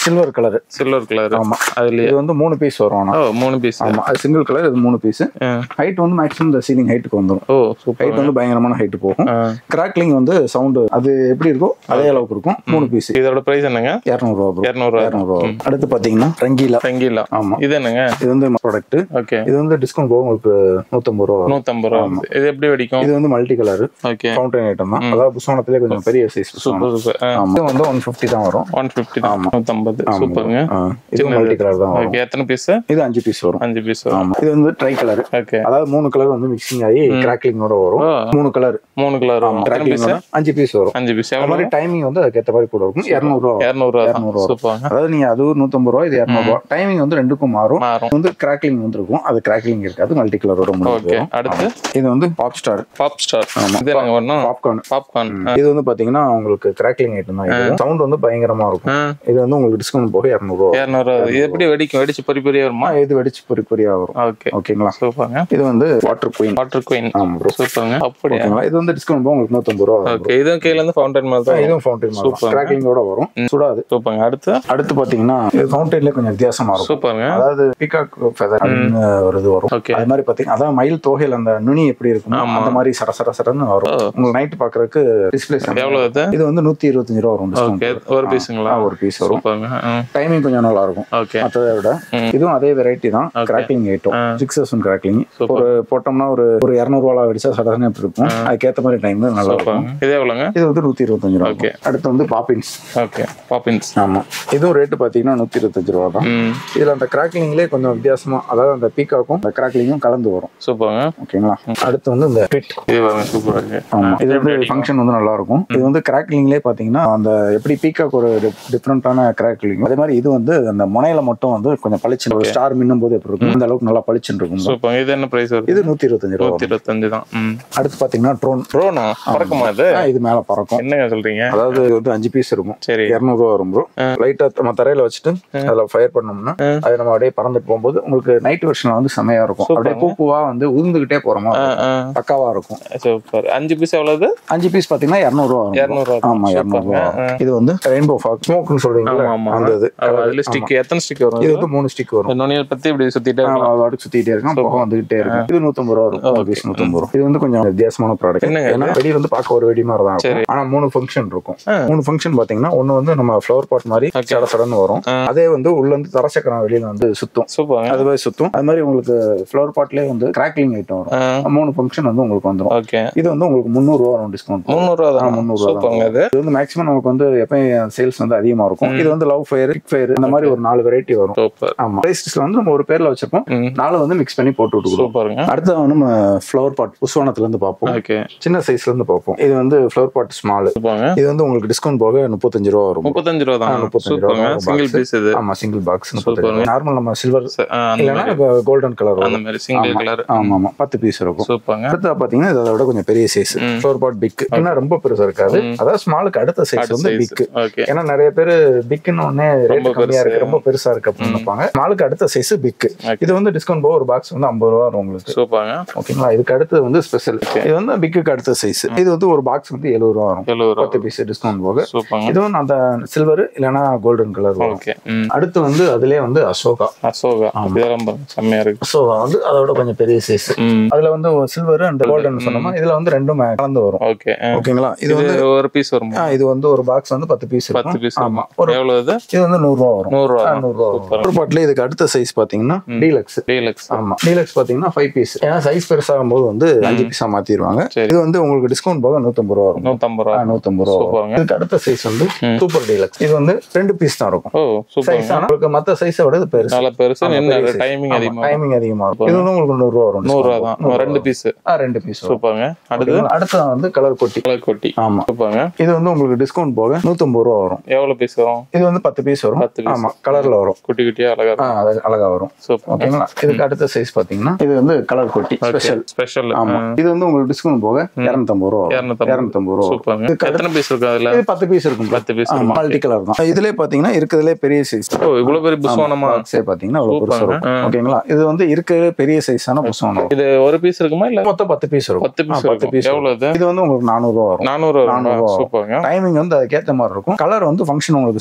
சில்வர் கலர் சில்வர் கலர் ஆமா அதுலயே இது வந்து மூணு பீஸ் வரும் ஆனா ஓ மூணு பீஸ் ஆமா அது சிங்கிள் கலர் இது மூணு பீஸ் ஹைட் வந்து மேக்ஸிமம் இந்த சீலிங் ஹைட்டுக்கு வந்துடும் ஓ சூப்பர் ஹைட் வந்து பயங்கரமான ஹைட் போகும் கிராக்லிங் வந்து சவுண்டு அது எப்படி இருக்கோ அதே அளவுக்கு இருக்கும் மூணு பீஸ் இதோட பிரைஸ் என்னங்க இரநூறுவா ப்ரோ இரநூறுவா இரநூறுவா அடுத்து பாத்தீங்கன்னா ரங்கீலா ரங்கீலா ஆமா இது என்னங்க இது வந்து ப்ராடக்ட் ஓகே இது வந்து டிஸ்கவுண்ட் போக உங்களுக்கு நூத்தம்பது ரூபா வரும் நூத்தம்பது ரூபா வருது. இது எப்படி வெடிக்கும் இது வந்து multi colour okay fountain item தான் அதாவது புஸ்வானத்திலே கொஞ்சம் பெரிய சைஸ் புஸ்வானம் சூப்பர் சூப்பர் ஆமா இது வந்து ஒன் ஃபிஃப்டி தான் வரும் ஒன் ஃபிஃப்டி நூத்தம்பது சூப்பருங்க ஆ, இது மல்டி கலர் தான் வரும் ஓகே எத்தனை பீஸ் இது அஞ்சு பீஸ் வரும் அஞ்சு பீஸ் வரும் ஆமா இது வந்து ட்ரை கலர் ஓகே அதாவது மூணு கலர் வந்து மிக்சிங் ஆகி கிராக்லிங்கோட வரும் ஓ மூணு கலர் மூணு கலர் வரும் எத்தனை பீஸ் கிராக்லிங்கோட அஞ்சு பீஸ் வரும் அஞ்சு பீஸ் அது எவ்வளோ மாதிரி டைமிங் வந்து அதுக்கேற்ற மாதிரி கூட இருக்கும் இரநூறுவா இரநூறுவா தான் இரநூறுவா சூப்பருங்க அதாவது நீங்க அது ஒரு நூத்தம்பது ரூபா இது இரநூறுவா டைமிங் வந்து ரெண்டுக்கும் மாறும் மாறும் இது வந்து கிராக்லிங் வந்து இருக்கும் அது கிராக்லிங் இருக்காது மல்டி கலரோட முடிவு ஓகே அடுத்து இது வந்து பாப் ஸ்டார் பாப் ஸ்டார் இது நாங்க வரணும் பாப்கார்ன் பாப்கார்ன் இது வந்து பாத்தீங்கன்னா உங்களுக்கு கிராக்லிங் ஐட்டம் தான் சவுண்ட் வந்து பயங்கரமா இருக்கும் இது வந்து உங்களுக்கு டிஸ்கவுண்ட் போக இரநூறுவா இரநூறுவா இது எப்படி வெடிக்கும் வெடிச்சு பொறி பொரியா வருமா இது வெடிச்சு பொறி பொரியா வரும் ஓகே ஓகேங்களா சூப்பருங்க இது வந்து வாட்டர் குயின் வாட்டர் குயின் ஆமா ப்ரோ சூப்பருங்க அப்படியா ஓகேங்களா இது வந்து டிஸ்கவுண்ட் போக உங்களுக்கு நூத்தம்பது ரூபா வரும் ஓகே இதுவும் கீழ இருந்து ஃபவுண்டன் மாதிரி தான் இதுவும் ஃபவுண்டைன் Super. கிராக்லிங்கோட வரும் சுடாது சூப்பருங்க அடுத்து அடுத்து பாத்தீங்கன்னா இது ஃபவுண்டைன்ல கொஞ்சம் வித்தியாசமா இருக்கும் சூப்பருங்க அதாவது பிகாக் ஃபெதர் அப்படின்னு ஒரு இது வரும் ஓகே அது மாதிரி பாத்தீங்கன்னா அதான் மயில் தொகையில அந்த நுனி எப்படி இருக்கும் அந்த மாதிரி சர சர சரன்னு வரும் உங்களுக்கு நைட் பாக்குறதுக்கு டிஸ்பிளே எவ்வளவு இது இது வந்து நூத்தி இருபத்தஞ்சு ரூபா வரும் discount. ஓகே ஒரு பீஸுங்களா ஆ, ஒரு பீஸ் வரும் சூப்பருங்க டைமிங் கொஞ்சம் நல்லா இருக்கும் ஓகே மற்றதை விட ம். இதுவும் அதே வெரைட்டி தான் cracking item six thousand cracking ஒரு போட்டோம்னா ஒரு ஒரு இரநூறுவா வெடிச்சா சடனே எப்படி இருக்கும் அதுக்கேற்ற மாதிரி டைம் நல்லா இருக்கும் சூப்பருங்க இது எவ்வளோங்க இது வந்து நூத்தி இருபத்தஞ்சு ரூபா Okay. இருக்கும். அடுத்து வந்து பாப்பின்ஸ் ஓகே பாப்பின்ஸ் ஆமா இதுவும் ரேட்டு பாத்தீங்கன்னா நூத்தி இருபத்தஞ்சு ரூபா தான் ம் இதுல அந்த கிராக்லிங்லேயே கொஞ்சம் வித்தியாசமா அதாவது அந்த பீக்காக்கும் அந்த கிராக்லிங்கும் கலந்து வரும் சூப்பருங்க ஓகேங்களா அடுத்து வந்து இந்த பிட் இது பாருங்க சூப்பரா இருக்கு ஆமா இது வந்து ஃபங்க்ஷன் வந்து நல்லா இருக்கும் இது வந்து கிராக்லிங்லேயே பாத்தீங்கன்னா அந்த எப்படி பீக்காக் ஒரு டிஃப்ரெண்டான கிராக்லிங் அதே மாதிரி இது வந்து அந்த முனையில மட்டும் வந்து கொஞ்சம் பளிச்சுன்னு ஒரு ஸ்டார் மின்னும் போது எப்படி இருக்கும் அந்த அளவுக்கு நல்லா பளிச்சுன்னு இருக்கும் சூப்பருங்க இது என்ன பிரைஸ் வருது இது நூத்தி இருபத்தஞ்சு ரூபா நூத்தி இருபத்தஞ்சு தான் ம் அடுத்து பாத்தீங்கன்னா ட்ரோன் ட்ரோனா பறக்குமா இது இது மேல பறக்கும் என்னங்க சொல்றீங்க அதாவது இது வந்து அஞ்சு பீஸ் இருக்கும் சரி இரநூறுவா வரும் ப்ரோ லைட்டா நம்ம தரையில வச்சுட்டு அதுல ஃபயர் பண்ணோம்னா அது நம்ம அப்படியே பறந்துட்டு போகும்போது உங்களுக்கு நைட் வெர்ஷன் வந்து செமையா இருக்கும் அப்படியே பூ பூவா வந்து உதிர்ந்துகிட்டே போற மாதிரி இருக்கும். பக்காவா இருக்கும் சூப்பர் அஞ்சு பீஸ் எவ்வளவு அஞ்சு பீஸ் பாத்தீங்கன்னா இரநூறுவா வரும் இரநூறுவா ஆமா இரநூறுவா இது வந்து ரெயின்போ ஃபாக் ஸ்மோக்னு சொல்றீங்களா ஆமா அந்த இது அதுல ஸ்டிக் எத்தனை ஸ்டிக் வரும் இது வந்து மூணு ஸ்டிக் வரும் நுனியல் பத்தி இப்படி சுத்திட்டே ஆமா, அது வாட்டுக்கு சுத்திட்டே இருக்கும் புகை வந்துகிட்டே இருக்கும் இது நூத்தம்பது ரூபா இருக்கும் பீஸ் நூத்தம்பது ரூபா இது வந்து கொஞ்சம் வித்தியாசமான ப்ராடக்ட் என்னங்க ஏன்னா வெடி வந்து பார்க்க ஒரு வெடி மாதிரி தான் இருக்கும் ஆனா மூணு ஃபங்க்ஷன் இருக்கும் மூணு ஃபங்க்ஷன் பாத்தீங்கன்னா ஒண்ணு வந்து நம்ம ஃப்ளவர் பாட் மாதிரி சட சடன்னு வரும் அதே வந்து உள்ள இருந்து தரச்சக்கரம் வெளியில வந்து சுத்தும் சூப்பருங்க அது மாதிரி சுத்தும் அது மாதிரி உங்களுக்கு ஃப்ளவர் பாட்லயே வந்து கிராக்லிங் ஐட்டம் வரும் மூணு ஃபங்க்ஷன் வந்து உங்களுக்கு வந்துரும் ஓகே இது வந்து உங்களுக்கு முந்நூறு ரூபா வரும் டிஸ்கவுண்ட் முந்நூறுவா தான் முந்நூறு ரூபா சூப்பருங்க இது இது வந்து மேக்ஸிமம் நமக்கு வந்து எப்பயும் சேல்ஸ் வந்து அதிகமா இருக்கும் இது வந்து லவ் ஃபயர் பிக் ஃபயர் இந்த மாதிரி ஒரு நாலு வெரைட்டி வரும் சூப்பர் ஆமா பிரைஸ்ல வந்து நம்ம ஒரு பேர்ல வச்சிருப்போம் ம். நாலு வந்து மிக்ஸ் பண்ணி போட்டு விட்டுக்கிறோம் சூப்பருங்க அடுத்து வந்து நம்ம ஃப்ளவர் பாட் புஸ்வானத்துல இருந்து பார்ப்போம் ஓகே சின்ன சைஸ்ல இருந்து பார்ப்போம் இது வந்து ஃப்ளவர் பாட் ஸ்மால் சூப்பருங்க இது வந்து உங்களுக்கு டிஸ்கவுண்ட் போக முப்பத்தஞ்சு ரூபா வரும் முப்பத்தஞ்சு ரூபா தான் முப்பத்தஞ்சு ரூபா சூப்பருங்க ஒரு சிங்கிள் box. பீஸ் இது ஆமா சிங்கிள் பாக்ஸ் முப்பத்தஞ்சு நார்மல் நம்ம சில்வர் ச- ஆ, அந்த இல்லைன்னா கோல்டன் கலர் அந்த வரும் மாதிரி சிங்கிள் கலர் ஆமா ஆமா பத்து பீஸ் இருக்கும் சூப்பருங்க அடுத்து பாத்தீங்கன்னா இது அதை விட கொஞ்சம் பெரிய சைஸ் ஃப்ளவர் பாட் பிக் ஏன்னா ரொம்ப பெருசா இருக்காது அதாவது ஸ்மாலுக்கு அடுத்த சைஸ் வந்து பிக் ஓகே ஏன்னா நிறைய பேர் பிக்னு உடனே ரேட் கம்மியா இருக்கு ரொம்ப பெருசா இருக்கு அப்படின்னு நினைப்பாங்க ஸ்மாலுக்கு அடுத்த சைஸ் பிக் இது வந்து டிஸ்கவுண்ட் போக ஒரு பாக்ஸ் வந்து ஐம்பது ரூபா வரும் உங்களுக்கு சூப்பருங்க ஓகேங்களா இதுக்கு அடுத்து வந்து ஸ்பெஷல் இது வந்து பிக்குக்கு அடுத்த சைஸ் இது வந்து ஒரு பாக்ஸ் வந்து எழுபது ரூபா வரும் எழுபது ரூபா பத்து பீஸ் டிஸ்கவுண்ட் போக சூப்பருங்க இதுவும் அந்த சில்வர் இல்லைன்னா கோல்டன் கலர் வரும் ஓகே ம் அடுத்து வந்து அதுலயே வந்து அசோகா அசோகா இதெல்லாம் பாருங்க செம்மையா இருக்கு அசோகா வந்து அதோட கொஞ்சம் பெரிய சைஸ் ம் அதுல வந்து சில்வர் அண்ட் கோல்டன் சொன்னோமா இதுல வந்து ரெண்டும் கலந்து வரும் ஓகே ஓகேங்களா இது வந்து இது ஒரு பீஸ் வருமா ஆ, இது வந்து ஒரு பாக்ஸ் வந்து பத்து பீஸ் பத்து பீஸ் ஆமா ஒரு எவ்வளவு இது இது வந்து நூறு ரூபா வரும் நூறு ரூபா ஆ, நூறு ரூபா வரும் ஒரு பாட்டில் இதுக்கு அடுத்த சைஸ் பாத்தீங்கன்னா டீலக்ஸ் டீலக்ஸ் ஆமா டீலக்ஸ் பாத்தீங்கன்னா ஃபைவ் பீஸ் ஏன்னா சைஸ் பெருசாகும் போது வந்து அஞ்சு பீஸா மாத்திடுவாங்க சரி. இது வந்து உங்களுக்கு டிஸ்கவுண்ட் போக நூத்தம்பது ரூபா வரும் நூத்தம்பது ரூபா ஆ, நூத்தம்பது ரூபா வரும். சூப்பருங்க. இதுக்கு அடுத்த சைஸ் வந்து சூப்பர் டீலக்ஸ் இது வந்து ரெண்டு பீஸ் தான் இருக்கும் ஓ சூப்பர் சைஸ் ஆனா உங்களுக்கு மத்த சைஸை விட இது பெருசு நல்ல பெருசு என்ன டைமிங் அதிகமா டைமிங் அதிகமா இருக்கும் இது வந்து உங்களுக்கு நூறு ரூபா வரும் நூறு ரூபா தான் ரெண்டு பீஸ் ஆ, ரெண்டு பீஸ் வரும் சூப்பருங்க அடுத்து அடுத்து வந்து கலர் கொட்டி கலர் கொட்டி ஆமா சூப்பருங்க இது வந்து உங்களுக்கு டிஸ்கவுண்ட் போக நூத்தம்பது ரூபா வரும் எவ்வளவு பீஸ் வரும் இது வந்து பத்து பீஸ் வரும் பத்து piece. ஆமா கலர்ல வரும் குட்டி குட்டியா அழகா ஆ, இருக்கும் அது அழகா வரும் சூப்பர் ஓகேங்களா இதுக்கு அடுத்த சைஸ் பாத்தீங்கன்னா இது வந்து கலர் கொட்டி ஸ்பெஷல் ஸ்பெஷல் ஆமா இது வந்து உங்களுக்கு டிஸ்கவுண்ட் போக இருநூத்தம்பது ரூபா வரும் இரநூத்தம்பது இருநூத்தம்பது ரூபா வரும். சூப்பருங்க எத்தனை பீஸ் இருக்கும் அதுல இது பத்து பீஸ் இருக்கும் பத்து பீஸ் ஆமா மல்டி கலர் தான் இதுலயே பாத்தீங்கன்னா இருக்கிறதுலே பெரிய சைஸ் ஓ இவ்வளவு பெரிய புஸ்வானமா பாக்ஸே பாத்தீங்கன்னா அவ்வளவு பெருசா சூப்பருங்க. இருக்கும் ஓகேங்களா இது வந்து இருக்கிறதுலே பெரிய சைஸான புஸ்வானம் இது ஒரு பீஸ் இருக்குமா இல்ல மொத்தம் பத்து பீஸ் இருக்கும் பத்து பீஸ் பத்து இருக்கும் பீஸ் எவ்வளவு இது இது வந்து உங்களுக்கு நானூறு ரூபா வரும் நானூறு நானூறு ரூபா. சூப்பருங்க டைமிங் வந்து அதுக்கேத்த மாதிரி இருக்கும் கலர் வந்து ஃபங்க்ஷன் உங்களுக்கு செம்மையா இருக்கும்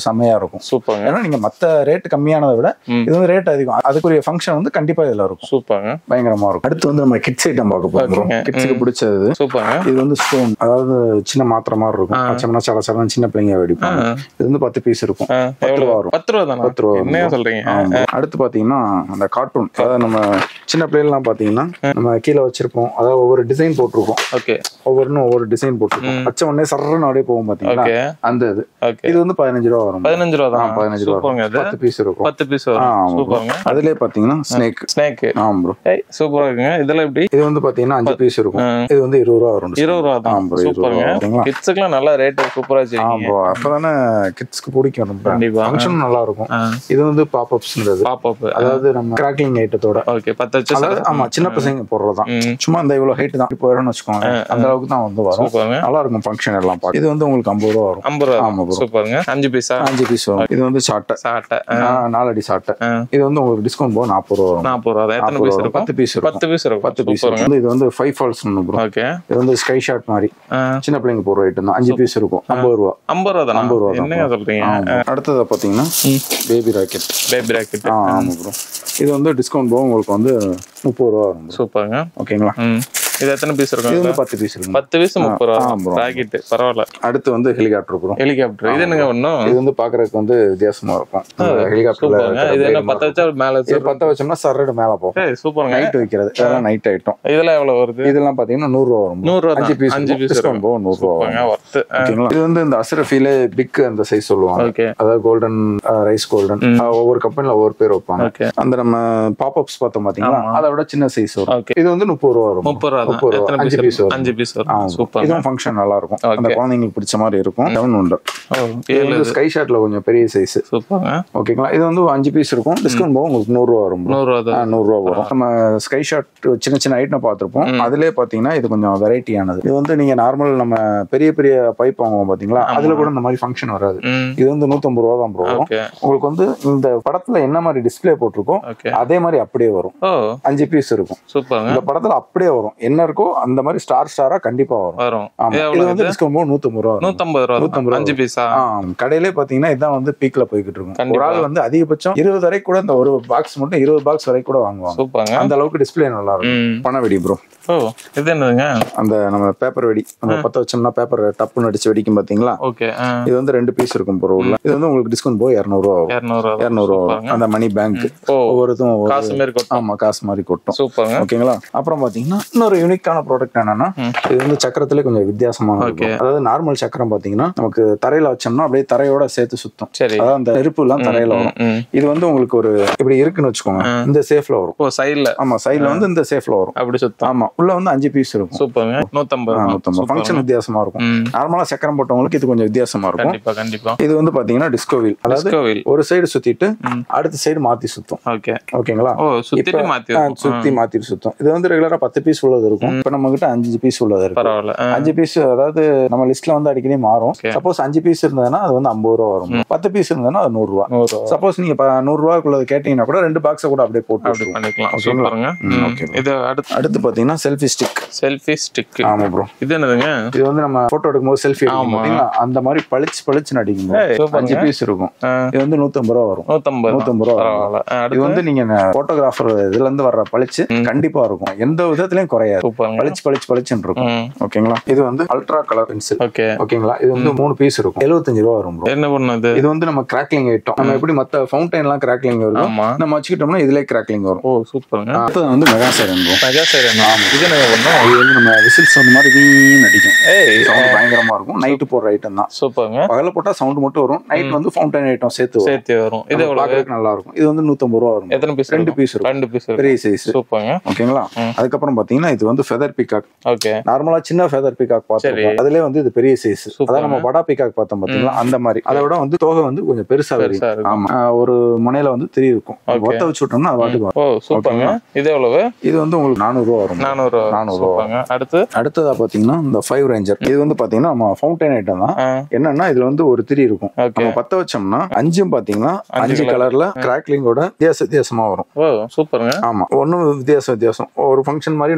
இருக்கும் சூப்பருங்க ஏன்னா நீங்க மத்த ரேட் கம்மியானதை விட ம். இது வந்து ரேட் அதிகம் அதுக்குரிய ஃபங்க்ஷன் வந்து கண்டிப்பா இதுல இருக்கும் சூப்பருங்க பயங்கரமா இருக்கும் அடுத்து வந்து நம்ம கிட்ஸ் ஐட்டம் பார்க்க போறோம் Okay. கிட்ஸுக்கு பிடிச்சது இது. சூப்பருங்க இது வந்து ஸ்டோன் அதாவது சின்ன மாத்திரை மாதிரி இருக்கும் பச்சைமனா சல சலன்னு சின்ன பிள்ளைங்க வெடிப்பாங்க ஆ. இது வந்து பத்து பீஸ் இருக்கும் ஆ, எவ்வளவு ரூபா வரும். பத்து ரூபா தானா பத்து ரூபா வரும். என்ன சொல்றீங்க ஆமா. அடுத்து பாத்தீங்கன்னா அந்த கார்ட்டூன் அதாவது நம்ம சின்ன பிள்ளைலாம் பாத்தீங்கன்னா நம்ம கீழே வச்சிருப்போம் அதாவது ஒவ்வொரு டிசைன் போட்டிருப்போம் ஓகே ஒவ்வொன்றும் ஒவ்வொரு டிசைன் போட்டிருப்போம் வச்ச உடனே சர்றன்னு அப்படியே போகும் பாத்தீங்களா ஓகே அந்த இது ஓகே இது வந்து பதினஞ்சு ரூபா வரும் பதினஞ்சு ரூபா ஆ, தான் பதினஞ்சு ரூபா சூப்பருங்க வரும். அது பத்து பீஸ் இருக்கும் பத்து பீஸ் ஆ, வரும் ஆமா bro. சூப்பருங்க அதுலயே பாத்தீங்கன்னா ஸ்னேக் ஸ்னேக் ஆமா ப்ரோ ஏய் சூப்பரா இருக்குங்க இதெல்லாம் எப்படி இது வந்து பாத்தீங்கன்னா அஞ்சு பீஸ் இருக்கும் ஆ. இது வந்து இருபது ரூபா வரும் இருபது ரூபா தான் ஆமா bro, இருபது ரூபா சூப்பருங்க ஓகேங்களா கிட்ஸுக்குலாம் நல்லா ரேட் சூப்பரா ஆ வச்சிருக்கீங்க ப்ரோ அப்பதானே கிட்ஸ்க்கு பிடிக்கும் ரொம்ப கண்டிப்பா. ஃபங்க்ஷன் நல்லா இருக்கும் இது வந்து பாப் அப்ஸ்ன்றது பாப் அப் அதாவது நம்ம கிராக்கிங் ஐட்டத்தோட ஓகே பத்து வச்சு அதாவது ஆமா சின்ன பசங்க போடுறதுதான் ம் சும்மா இந்த இவ்வளவு ஹைட் தான் இப்போ வரும்னு வச்சுக்கோங்க அந்த அளவுக்கு தான் வந்து வரும் சூப்பருங்க நல்லா இருக்கும் ஃபங்க்ஷன் எல்லாம் பார்க்க இது வந்து உங்களுக்கு ஐம்பது ரூபா வரும் ஐம்பது ரூபா ஆமா bro. சூப்பருங்க அஞ்சு பீஸா அஞ்சு பீஸ் வரும் இது வந்து சாட்டை சாட்டை நாலடி சாட்டை ஆ. இது வந்து உங்களுக்கு டிஸ்கவுண்ட் போக நாற்பது ரூபா வரும் நாற்பது ரூபா தான். எத்தனை நாற்பது பீஸ் ரூபா வரும். இருக்கும் பத்து பீஸ் இருக்கும் பத்து பீஸ் இருக்கும் பத்து பீஸ் சூப்பருங்க வந்து இது வந்து ஃபைவ் ஃபால்ஸ் ப்ரோ ஓகே இது வந்து ஸ்கை ஷாட் மாதிரி சின்ன பிள்ளைங்க போடுற ஐட்டம் தான் அஞ்சு பீஸ் இருக்கும் ஐம்பது ரூபா ஐம்பது ரூபா தானே ஐம்பது ரூபா தான் என்னங்க சொல்றீங்க ஆமா. அடுத்தது பாத்தீங்கன்னா பேபி ராக்கெட் பேபி ராக்கெட் ஆ ஆமா ப்ரோ இது வந்து டிஸ்கவுண்ட் போக உங்களுக்கு வந்து முப்பது ரூபா வரும் bro. சூப்பருங்க ஓகேங்களா ம் இது எத்தனை பீஸ் இது இருக்கும் வந்து பத்து பீஸ் இருக்கும் பத்து பீஸ் முப்பது ரூபா ஆ, bro. ராக்கெட் பரவாயில்ல அடுத்து வந்து ஹெலிகாப்டர் ப்ரோ ஹெலிகாப்டர் இது என்னங்க ஒண்ணும் இது வந்து பாக்குறதுக்கு வந்து வித்தியாசமா இருக்கும் சூப்பருங்க இது என்ன பத்து ஹெலிகாப்டர்ல வச்சா மேல இது வச்சு பத்த வச்சோம்னா சரடு மேல போகும் ஏய் சூப்பருங்க நைட் வைக்கிறது இதெல்லாம் நைட் ஐட்டம் இதெல்லாம் எவ்வளவு வருது இதெல்லாம் பாத்தீங்கன்னா நூறு ரூபா வரும் bro. நூறு ரூபா அஞ்சு தான். பீஸ் அஞ்சு பீஸ் டிஸ்கவுண்ட் போக நூறு ரூபா வரும் சூப்பருங்க ஒர்த்து ஓகேங்களா இது வந்து இந்த அசரஃபிலே பிக் அந்த சைஸ் சொல்லுவாங்க ஓகே அதாவது கோல்டன் ரைஸ் கோல்டன் ஒவ்வொரு கம்பெனில ஒவ்வொரு பேர் வைப்பாங்க ஓகே அந்த நம்ம பாப் அப்ஸ் பார்த்தோம் பாத்தீங்களா அதை விட சின்ன சைஸ் வரும் ஓகே இது வந்து முப்பது ரூபா வரும் முப்பது ரூபா முப்பது தான் ரூபா எத்தனை அஞ்சு பீஸ் பீஸ் வரும் அஞ்சு பீஸ் வரும் ஆமா. சூப்பர் இதுவும் ஃபங்க்ஷன் நல்லா இருக்கும் அந்த Okay. குழந்தைங்களுக்கு பிடிச்ச மாதிரி இருக்கும் செவன் உண்டு ஓ இது ஏழு வந்து ஸ்கை ஷாட்ல கொஞ்சம் பெரிய சைஸ் சூப்பருங்க ஓகேங்களா இது வந்து அஞ்சு பீஸ் இருக்கும் டிஸ்கவுண்ட் போக உங்களுக்கு நூறு ரூபா வரும் bro. நூறு ரூபா ஆ, தான் நூறு ரூபா வரும் நம்ம ஸ்கை ஷாட் சின்ன சின்ன ஐட்டம் பார்த்திருப்போம் அதுலயே பாத்தீங்கன்னா இது கொஞ்சம் வெரைட்டியானது இது வந்து நீங்க நார்மல் நம்ம பெரிய பெரிய பைப் வாங்குவோம் பாத்தீங்களா அதுல கூட இந்த மாதிரி ஃபங்க்ஷன் வராது ம் இது வந்து நூத்தம்பது ரூபா தான் ப்ரோ வரும் ஓகே உங்களுக்கு வந்து இந்த படத்துல என்ன மாதிரி டிஸ்ப்ளே போட்டிருக்கோ ஓகே அதே மாதிரி அப்படியே வரும் ஓ அஞ்சு பீஸ் இருக்கும் சூப்பருங்க இந்த படத்துல அப்படியே வரும் என்ன இருக்கோ அந்த மாதிரி ஸ்டார் ஸ்டாரா கண்டிப்பா வரும் வரும் ஆமா இது இது எவ்வளவு வந்து டிஸ்கவுண்ட் போக நூத்தம்பது ரூபா வரும் நூத்தம்பது ரூபா நூத்தம்பது தான். ரூபா அஞ்சு பீஸா ஆ, கடையிலே பாத்தீங்கன்னா இதான் வந்து பீக்ல போய்கிட்டு இருக்கும் ஒரு கண்டிப்பா. ஆள் வந்து அதிகபட்சம் இருபது வரைக்கும் கூட இந்த ஒரு பாக்ஸ் மட்டும் இருபது பாக்ஸ் வரைக்கும் கூட வாங்குவாங்க சூப்பருங்க அந்த அளவுக்கு டிஸ்ப்ளே நல்லா இருக்கும் ம் பண வெடி ப்ரோ ஓ இது என்னதுங்க அந்த நம்ம பேப்பர் வெடி நம்ம பத்த வச்சோம்னா பேப்பர் டப்புன்னு அடிச்சு வெடிக்கும் பாத்தீங்களா ஓகே இது வந்து ரெண்டு பீஸ் இருக்கும் ப்ரோ உள்ள இது வந்து உங்களுக்கு டிஸ்கவுண்ட் போய் இரநூறுவா வரும் இரநூறுவா தான். இரநூறுவா வரும் சூப்பருங்க. அந்த மணி பேங்க் ஓ ஒவ்வொருத்தும் ஒவ்வொரு- காசு மாரி கொட்டும் ஆமா காசு மாதிரி கொட்டும் சூப்பருங்க ஓகேங்களா அப்புறம் பாத்தீங்கன்னா இன்னொரு யூனிக்கான ப்ராடக்ட் என்னன்னா இது வந்து சக்கரத்திலே கொஞ்சம் வித்தியாசமான இருக்கும் அதாவது நார்மல் சக்கரம் பாத்தீங்கன்னா நமக்கு தரையில வச்சோம்னா அப்படியே தரையோட சேர்த்து சுத்தும் சரி அதாவது அந்த நெருப்பு எல்லாம் தரையில வரும் ம் இது வந்து உங்களுக்கு ஒரு இப்படி இருக்குன்னு வச்சுக்கோங்க இந்த சேஃப்ல வரும் ஓ சைடுல ஆமா சைடுல வந்து இந்த சேஃப்ல வரும் அப்படி சுத்தம் ஆமா உள்ள வந்து அஞ்சு பீஸ் இருக்கும் சூப்பருங்க நூத்தம்பது ஆ, ரூபா. நூத்தம்பது ஃபங்க்ஷன் வித்தியாசமா இருக்கும் ம் நார்மலா சக்கரம் போட்டவங்களுக்கு இது கொஞ்சம் வித்தியாசமா இருக்கும் கண்டிப்பா கண்டிப்பா இது வந்து பாத்தீங்கன்னா டிஸ்கோவில் அதாவது டிஸ்கோவில் ஒரு சைடு சுத்திட்டு அடுத்த சைடு மாத்தி சுத்தும் ஓகே ஓகேங்களா ஓ சுத்திட்டு மாத்தி ஆ, இருக்கும். சுத்தி மாத்திட்டு சுத்தம் இது வந்து ரெகுலரா பத்து பீஸ் உள்ளது இருக்கும் இப்ப நம்ம கிட்ட அஞ்சு பீஸ் உள்ளது இருக்கு பரவாயில்ல ஆ, அஞ்சு பீஸ் அதாவது நம்ம லிஸ்ட்ல வந்து அடிக்கடி மாறும் Okay. சப்போஸ் அஞ்சு பீஸ் இருந்ததுன்னா அது வந்து ஐம்பது ரூபா வரும் பத்து பீஸ் இருந்ததுன்னா அது நூறு ரூபா நூறு ரூபா. சப்போஸ் நீங்க இப்ப நூறு ரூபாய்க்குள்ளது கேட்டீங்கன்னா கூட ரெண்டு பாக்ஸை கூட அப்படியே போட்டு அப்படி விட்டுருவோம். பண்ணிக்கலாம் ஓகேங்களா? சூப்பருங்க ம், ம். okay. இது அடுத்து அடுத்து பாத்தீங்கன்னா செல்ஃபி ஸ்டிக் செல்ஃபி ஸ்டிக் ஆமா ப்ரோ இது என்னதுங்க இது வந்து நம்ம போட்டோ எடுக்கும்போது செல்ஃபி எடுக்கும் ஆமா. பாத்தீங்களா அந்த மாதிரி பளிச்சு பளிச்சுன்னு அடிக்கும் bro. ஏய், சூப்பருங்க. அஞ்சு பீஸ் இருக்கும் ஆ, இது வந்து நூத்தம்பது ரூபா வரும் நூத்தம்பது தான். நூத்தம்பது ரூபா வரும். பரவாயில்ல ஆ, இது அடுத்து வந்து நீங்க போட்டோகிராஃபர் இதுல இருந்து வர்ற பளிச்சு கண்டிப்பா இருக்கும் எந்த விதத்திலயும் குறையாது சூப்பருங்க பளிச்சு பளிச்சு பளிச்சுன்னு இருக்கும் ம் ஓகேங்களா இது வந்து அல்ட்ரா கலர் பென்சில் ஓகே ஓகேங்களா இது வந்து மூணு பீஸ் இருக்கும் எழுபத்தஞ்சு ரூபா வரும் bro. என்ன பண்ணுது இது வந்து நம்ம கிராக்லிங் ஐட்டம் நம்ம எப்படி மத்த ஃபவுண்டைன் எல்லாம் கிராக்லிங் வருதோ ஆமா நம்ம வச்சுக்கிட்டோம்னா இதுலயே கிராக்லிங் வரும் ஓ சூப்பருங்க அடுத்தது வந்து mega siren bro. Mega siren இது என்ன பண்ணும் இது வந்து நம்ம விசில்ஸ் அந்த மாதிரி வீண் அடிக்கும் ஏய் சவுண்ட் பயங்கரமா இருக்கும் நைட்டு போடுற ஐட்டம் தான் சூப்பருங்க பகல போட்டா சவுண்ட் மட்டும் வரும் நைட் வந்து ஃபவுண்டைன் ஐட்டம் சேர்த்து வரும் சேர்த்து வரும் இது எவ்வளவு பாக்குறதுக்கு நல்லா இருக்கும் இது வந்து நூத்தம்பது ரூபா வரும் எத்தனை பீஸ் ரெண்டு பீஸ் இருக்கும் ரெண்டு பீஸ் இருக்கு பெரிய சைஸ் சூப்பருங்க ஓகேங்களா அதுக்கப்புறம் பாத்தீங்கன்னா இது வந்து ஃபெதர் பிகாக் ஓகே நார்மலா சின்ன ஃபெதர் பிகாக் பார்த்தோம் அதுலயே வந்து இது பெரிய சைஸ் அதான் நம்ம வடா பிகாக் பார்த்தோம் பாத்தீங்களா அந்த மாதிரி அதை விட வந்து தோகை வந்து கொஞ்சம் பெருசா பெருசா வரும் இருக்கும். ஆமா ஆஹ் ஒரு முனையில வந்து திரி இருக்கும் ஒத்த வச்சு விட்டோம்னா அது பாட்டுக்கு வரும் ஓ சூப்பருங்க இது எவ்வளவு இது வந்து உங்களுக்கு நானூறு ரூபா வரும் நானூறு ரூபா நானூறு ரூபா சூப்பருங்க அடுத்து அடுத்ததா பாத்தீங்கன்னா இந்த ஃபைவ் ரேஞ்சர் இது வந்து பாத்தீங்கன்னா நம்ம ஃபவுண்டைன் ஐட்டம் தான் ஆ, என்னன்னா இதுல வந்து ஒரு திரி இருக்கும் ஓகே நம்ம பத்த வச்சோம்னா அஞ்சும் பாத்தீங்கன்னா அஞ்சு கலர்ல கிராக்லிங்கோட வித்தியாச வித்தியாசமா வரும் ஓ சூப்பருங்க ஆமா ஒண்ணும் வித்தியாசம் வித்தியாசம் ஒரு ஃபங்க்ஷன் மாதிரி இன்னொரு ஃபங்க்ஷன்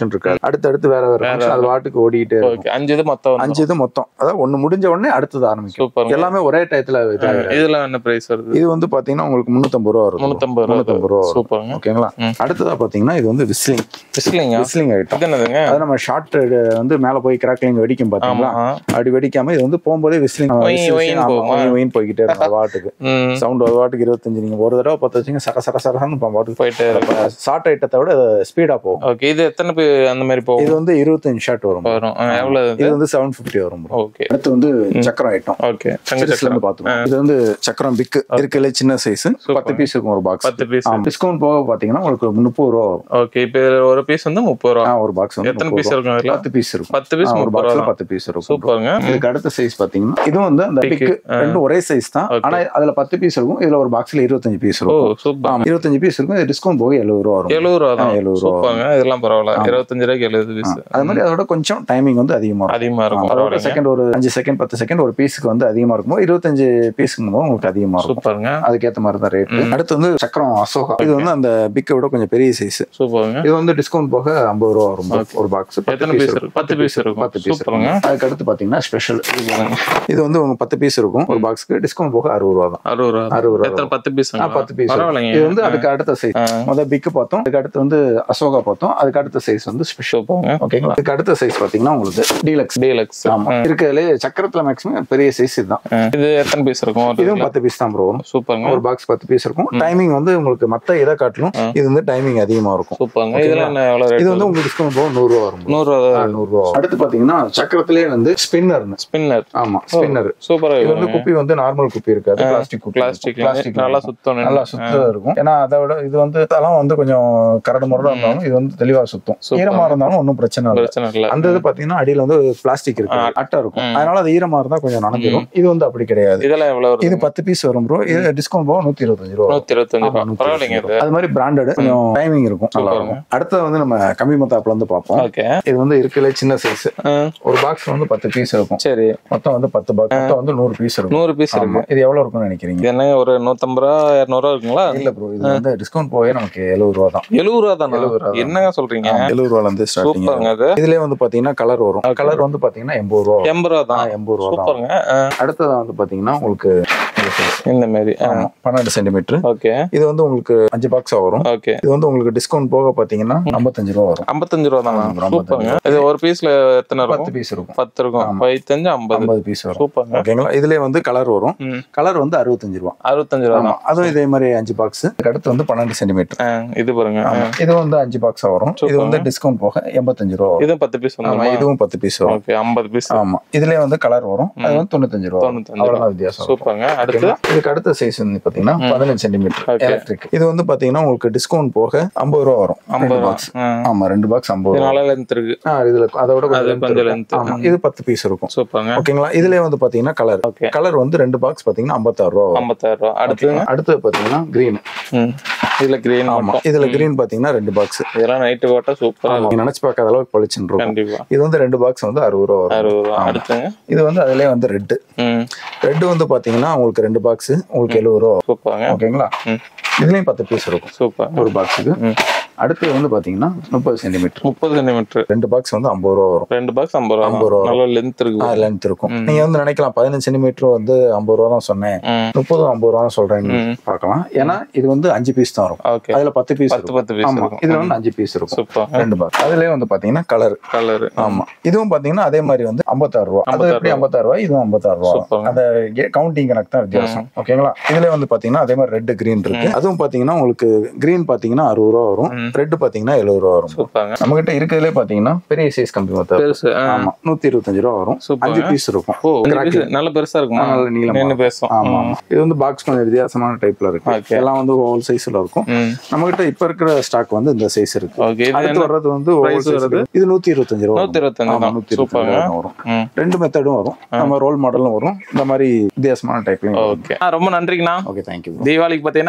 ஃபங்க்ஷன் இருக்காது அடுத்தடுத்து வேற வேற ஃபங்க்ஷன் அது வாட்டுக்கு ஓடிக்கிட்டே இருக்கும் ஓகே அஞ்சு இது மொத்தம் வந்து அஞ்சு இது மொத்தம் அதாவது ஒண்ணு முடிஞ்ச உடனே அடுத்தது ஆரம்பிக்கும் சூப்பர் எல்லாமே ஒரே டயத்துல இதாகிடும் இதுல என்ன பிரைஸ் வருது இது வந்து பாத்தீங்கன்னா உங்களுக்கு முன்னூத்தம்பது ரூபா வரும் முன்னூத்தம்பது ரூபா முன்னூத்தம்பது ரூபா வரும் சூப்பருங்க ஓகேங்களா ம். அடுத்ததா பாத்தீங்கன்னா இது வந்து விஸ்லிங் விசிலிங்க விஸ்லிங் ஐட்டம் இது என்னதுங்க அது நம்ம ஷார்ட் வந்து மேல போய் கிராக்லிங் வெடிக்கும் பாத்தீங்களா ஆமா அப்படி வெடிக்காம இது வந்து போகும்போதே விஸ்லிங் ஒய் ஒய்ன்னு போகுமா? ஒயின் போய்கிட்டே இருக்கும் அது வாட்டுக்கு ம் சவுண்ட் ஒரு வாட்டுக்கு இருபத்தஞ்சு நீங்க ஒரு தடவை பத்து வச்சுங்க சர சர சரன்னு பாட்டுக்கு போயிட்டே இருக்கு ஷார்ட் ஐட்டத்தை விட ஸ்பீடா போகும் ஓகே இது எத்தனை பேர் அந்த மாதிரி போகும் இது வந்து இருபத்தஞ்சு ஷார்ட் வரும் வரும் ஆ, எவ்வளவு இது வந்து செவன் பிப்டி வரும் bro. ஓகே அடுத்து வந்து சக்கரம் ஐட்டம் ஓகே தங்க சிறுசுல சக்கரம் இருந்து பாத்துக்கோங்க இது வந்து சக்கரம் பிக் இருக்கல சின்ன சைஸ் பத்து பீஸ் இருக்கும் ஒரு பாக்ஸ் பத்து பீஸ் டிஸ்கவுண்ட் போக பாத்தீங்கன்னா உங்களுக்கு முப்பது ரூபா வரும் ஓகே இப்போ இதுல ஒரு பீஸ் வந்து முப்பது ரூபா ஆ, ஒரு பாக்ஸ் வந்து எத்தனை 30 பீஸ் ரூபா. இருக்கும் இதுல பத்து பீஸ் இருக்கும் பத்து பீஸ் ஆ, ஒரு முப்பது ரூபா பாக்ஸ்ல தான். பத்து பீஸ் இருக்கும் சூப்பருங்க இதுக்கு அடுத்த சைஸ் பாத்தீங்கன்னா இதுவும் வந்து அந்த Big. பிக் ஆ. ரெண்டும் ஒரே சைஸ் தான் Okay. ஆனா அதுல பத்து பீஸ் இருக்கும் இதுல ஒரு பாக்ஸ்ல இருபத்தஞ்சு பீஸ் ஓ இருக்கும் சூப்பர் ஆமா இருபத்தஞ்சு பீஸ் இருக்கும் இது டிஸ்கவுண்ட் போக எழுபது ரூபா வரும் எழுபது ரூபா தான் ஆ, 70 ரூபா சூப்பருங்க இதெல்லாம் பரவாயில்ல இருபத்தஞ்சு ரூபாய்க்கு எழுபது பீஸ் அது மாதிரி அதோட கொஞ்சம் டைமிங் வந்து அதிகமா இருக்கும் அதிகமா இருக்கும் அதோட பரவாயில்லைங்க செகண்ட் ஒரு அஞ்சு செகண்ட் பத்து செகண்ட் ஒரு பீஸுக்கு வந்து அதிகமா இருக்கும் இருபத்தஞ்சு பீஸுக்கு போது உங்களுக்கு அதிகமா இருக்கும் சூப்பருங்க அதுக்கேத்த மாதிரி தான் ரேட் அடுத்து வந்து சக்கரம் அசோகா இது வந்து அந்த பிக்கை விட கொஞ்சம் பெரிய சைஸ் சூப்பருங்க இது வந்து டிஸ்கவுண்ட் போக ஐம்பது ரூபா வரும் ஒரு பாக்ஸ் எத்தனை பீஸ் இருக்கு பத்து பீஸ் இருக்கும் பத்து பீஸ் சூப்பருங்க அதுக்கு அடுத்து பாத்தீங்கன்னா ஸ்பெஷல் இது வந்து உங்க பத்து பீஸ் இருக்கும் ஒரு பாக்ஸ்க்கு டிஸ்கவுண்ட் போக அறுபது ரூபா தான் அறுபது ரூபா அறுபது ரூபா எத்தனை பத்து பீஸ் ஆ, பத்து பீஸ் பரவாயில்லைங்க இது வந்து அதுக்கு அடுத்த சைஸ் ஆ. முதல் பிக்கு பார்த்தோம் அதுக்கு அடுத்து வந்து அசோகா பார்த்தோம் அதுக்கு அடுத்த சைஸ் வந்து ஸ்பெஷல் சூப்பருங்க ஓகேங்களா அதுக்கு அடுத்த சைஸ் பாத்தீங்கன்னா உங்களுக்கு டீலக்ஸ் டீலக்ஸ் ஆமா இருக்கிறதுலே சக்கரத்துல மேக்ஸிமம் பெரிய சைஸ் இதுதான் இது எத்தனை பீஸ் இருக்கும் ஒரு இதுவும் பத்து பீஸ் தான் ப்ரோ வரும் சூப்பருங்க ஒரு பாக்ஸ் பத்து பீஸ் இருக்கும் டைமிங் வந்து உங்களுக்கு மத்த இதை காட்டிலும் இது வந்து டைமிங் அதிகமா இருக்கும் சூப்பருங்க இதுல என்ன எவ்வளவு இது ரேட் வந்து உங்களுக்கு டிஸ்கவுண்ட் போக நூறு ரூபா வரும் bro. நூறு ரூபா ஆ, நூறு ரூபா அடுத்து பாத்தீங்கன்னா சக்கரத்திலே வந்து ஸ்பின்னர் ஸ்பின்னர் ஆமா ஸ்பின்னர் சூப்பரா இது வந்து இருக்கும் குப்பி வந்து நார்மல் குப்பி இருக்காது பிளாஸ்டிக் குப்பி பிளாஸ்டிக் பிளாஸ்டிக் நல்லா சுத்தம் நல்லா சுத்தம் இருக்கும் ஏன்னா அதை விட இது வந்து தலம் வந்து கொஞ்சம் கரடு முரடா இருந்தாலும் இது வந்து தெளிவா சுத்தம் Super. ஈரமா இருந்தாலும் ஒன்றும் பிரச்சனை இல்லை பிரச்சனை இல்ல அந்த இது பாத்தீங்கன்னா அடியில வந்து பிளாஸ்டிக் இருக்கு அட்டை இருக்கும் ம். அதனால அது ஈரமா இருந்தா கொஞ்சம் நனைஞ்சிரும் இது வந்து அப்படி கிடையாது இதெல்லாம் எவ்வளவு வருது இது பத்து பீஸ் வரும் ப்ரோ இது டிஸ்கவுண்ட் போக நூத்தி இருபத்தஞ்சு ரூபா நூத்தி இருபத்தஞ்சு ஆமா, ரூபா நூத்தி பரவாயில்லைங்க இருபத்தஞ்சு இது ரூபா. அது மாதிரி பிராண்டட் கொஞ்சம் டைமிங் இருக்கும் நல்லா Super. இருக்கும் அடுத்து வந்து நம்ம கம்மி மத்தாப்புல இருந்து பார்ப்போம் ஓகே இது வந்து இருக்கல சின்ன சைஸ் ஒரு பாக்ஸ் வந்து பத்து பீஸ் இருக்கும் சரி மொத்தம் வந்து பத்து பாக்ஸ் மொத்தம் வந்து நூறு பீஸ் இருக்கும் நூறு பீஸ் இருக்கு ஆமா இது எவ்வளவு இருக்கும்னு நினைக்கிறீங்க இது என்னங்க ஒரு நூத்தம்பது ரூபா இருநூறு ரூபா இருக்குங்களா இல்ல ப்ரோ இது வந்து டிஸ்கவுண்ட் போயே நமக்கு எழுபது ரூபா தான் எழுபது ரூபா தானே எழுபது ரூபா தான். என்னங்க சொல்றீங்க எழுபது ரூபால இருந்து ஸ்டார்டிங் சூப்பருங்க அது இதுலயே வந்து பாத்தீங்கன்னா கலர் வரும் Okay. கலர் வந்து பாத்தீங்கன்னா எண்பது ரூபா வரும். எண்பது ரூபா ஆ, தான் எண்பது ரூபா தான் சூப்பருங்க ஆ, அடுத்ததா வந்து பாத்தீங்கன்னா உங்களுக்கு இந்த size. இந்த மாதிரி ஆமா, பன்னெண்டு சென்டிமீட்டர் ஓகே இது வந்து உங்களுக்கு அஞ்சு பாக்ஸா வரும் ஓகே இது வந்து உங்களுக்கு டிஸ்கவுண்ட் போக பாத்தீங்கன்னா ஐம்பத்தஞ்சு ரூபா வரும் ஐம்பத்தஞ்சு ரூபா தானா ஆமா, சூப்பருங்க இது ஒரு பீஸ்ல எத்தனை பத்து இருக்கும் பீஸ் இருக்கும் பத்து இருக்கும் பதித்தஞ்சு ஐம்பது ஐம்பது பீஸ் வரும் சூப்பருங்க ஓகேங்களா இதுலயே வந்து கலர் வரும் ம் கலர் வந்து அறுபத்தஞ்சு ரூபா அறுபத்தஞ்சு ரூபா ஆமா தான் அதுவும் இதே மாதிரி அஞ்சு பாக்ஸ் அடுத்து வந்து பன்னெண்டு சென்டிமீட்டர் ஆ, இது பாருங்க ஆ, இது வந்து அஞ்சு பாக்ஸா வரும் இது வந்து டிஸ்கவுண்ட் போக எண்பத்தஞ்சு ரூபா வரும் இதுவும் பத்து பீஸ் ஆமா வந்துருமா இதுவும் பத்து பீஸ் வரும் ஓகே ஐம்பது பீஸ் ஆமா இதுலயே வந்து கலர் வரும் அது வந்து தொண்ணூத்தஞ்சு ரூபா வரும். தொண்ணூத்தஞ்சு ரூபா அவ்வளவுதான் வித்தியாசம் இருக்கும். சூப்பருங்க அடுத்து ஓகேங்களா? இதுக்கு அடுத்த சைஸ் வந்து பாத்தீங்கன்னா பதினஞ்சு சென்டிமீட்டர் Okay. எலக்ட்ரிக் இது வந்து பாத்தீங்கன்னா உங்களுக்கு டிஸ்கவுண்ட் போக ஐம்பது ரூபா வரும் ஐம்பது ரெண்டு ரூபா பாக்ஸ் ஆ, ஆமா ரெண்டு பாக்ஸ் ஐம்பது இது ரூபா நல்லா லென்த் இருக்கு ஆ, இதுல அதோட அது கொஞ்சம் கொஞ்சம் length length. இருக்கும். ஆமா இது பத்து பீஸ் இருக்கும் சூப்பருங்க ஓகேங்களா இதுலயே வந்து பாத்தீங்கன்னா கலர் ஓகே கலர் வந்து ரெண்டு பாக்ஸ் பாத்தீங்கன்னா ஐம்பத்தாறு ரூபா வரும் ஐம்பத்தாறு ரூபா அடுத்து ஓகேங்களா? அடுத்து பாத்தீங்கன்னா கிரீன் ம் இதுல கிரீன் ஆமா மட்டும் இதுல கிரீன் பாத்தீங்கன்னா ரெண்டு பாக்ஸ் இதெல்லாம் நைட்டு போட்டா சூப்பரா இருக்கும் நீங்க நினைச்சு பார்க்காத அளவுக்கு பளிச்சுன்னு இருக்கும் கண்டிப்பா இது வந்து ரெண்டு பாக்ஸ் வந்து அறுபது ரூபா வரும் அறுபது ரூபா அடுத்துங்க இது வந்து அதுலயே வந்து ரெட் ம் ரெட் வந்து பாத்தீங்கன்னா உங்களுக்கு ரெண்டு பாக்ஸ் உங்களுக்கு எழுபது ரூபா வரும். சூப்பருங்க ஓகேங்களா ம் இதுலயும் பத்து பீஸ் இருக்கும் சூப்பர் ஒரு பாக்ஸுக்கு ம் அடுத்து வந்து பாத்தீங்கன்னா முப்பது சென்டிமீட்டர் முப்பது சென்டிமீட்டர் ரெண்டு பாக்ஸ் வந்து ஐம்பது ரூபா வரும் ரெண்டு பாக்ஸ் ஐம்பது ரூபா ஐம்பது ரூபா தான். நல்ல லென்த் இருக்கு லென்த் இருக்கும் நீங்க வந்து நினைக்கலாம் பதினஞ்சு சென்டிமீட்டர் வந்து ஐம்பது ரூபா தான் சொன்னேன் ம் முப்பது ஐம்பது ரூபா தான் சொல்றேன்னு ம். பார்க்கலாம் ஏன்னா இது வந்து அஞ்சு பீஸ் தான் இருக்கும் ஓகே அதுல பத்து பீஸ் பத்து பத்து பீஸ் ஆமா இருக்கும் இதுல வந்து அஞ்சு பீஸ் இருக்கும் சூப்பர் ரெண்டு பாக்ஸ் அதுலயே வந்து பாத்தீங்கன்னா கலர் கலர் ஆமா இதுவும் பாத்தீங்கன்னா அதே மாதிரி வந்து ஐம்பத்தாறு ரூபா அது எப்படி ஐம்பத்தாறு ரூபா இதுவும் ஐம்பத்தாறு ரூபா சூப்பர் அந்த கவுண்டிங் கணக்கு தான் வித்தியாசம் ஓகேங்களா இதுல வந்து பாத்தீங்கன்னா அதே மாதிரி ரெட் கிரீன் இருக்கு அதுவும் பாத்தீங்கன்னா உங்களுக்கு கிரீன் பாத்தீங்கன்னா அறுபது ரூபா வரும் ரெட் பாத்தீங்கன்னா எழுபது ரூபா வரும் சூப்பருங்க நம்ம கிட்ட இருக்கிறதுலே பாத்தீங்கன்னா பெரிய சைஸ் கம்பி மொத்தம் பெருசு ஆ. ஆமா நூத்தி இருபத்தஞ்சு ரூபா வரும் சூப்பர். அஞ்சு பீஸ் இருக்கும் ஓ அஞ்சு piece நல்ல பெருசா இருக்குமா நல்ல நீளமா நின்னு பேசும் ஆமா ஆமா இது வந்து பாக்ஸ் கொஞ்சம் வித்தியாசமான டைப்ல இருக்கு Okay. எல்லாம் வந்து ஹோல் சைஸ்ல இருக்கும் ம் நம்ம கிட்ட இப்ப இருக்கிற ஸ்டாக் வந்து இந்த சைஸ் இருக்கு ஓகே இது அடுத்து என்ன வர்றது வந்து price oval size வருது? இருக்கு. இது நூத்தி இருபத்தஞ்சு ரூபா நூத்தி இருபத்தஞ்சு ஆமா, தான் நூத்தி இருபத்தஞ்சு சூப்பருங்க ரூபா வரும் ம் ரெண்டு மெத்தடும் வரும் நம்ம ரோல் மாடலும் வரும் இந்த மாதிரி வித்தியாசமான டைப்லயும் ஓகே ரொம்ப நன்றிங்கண்ணா ஓகே தேங்க்யூ தீபாவளிக்கு பார்த்தீங்கன்னா வரவங்களுக்கு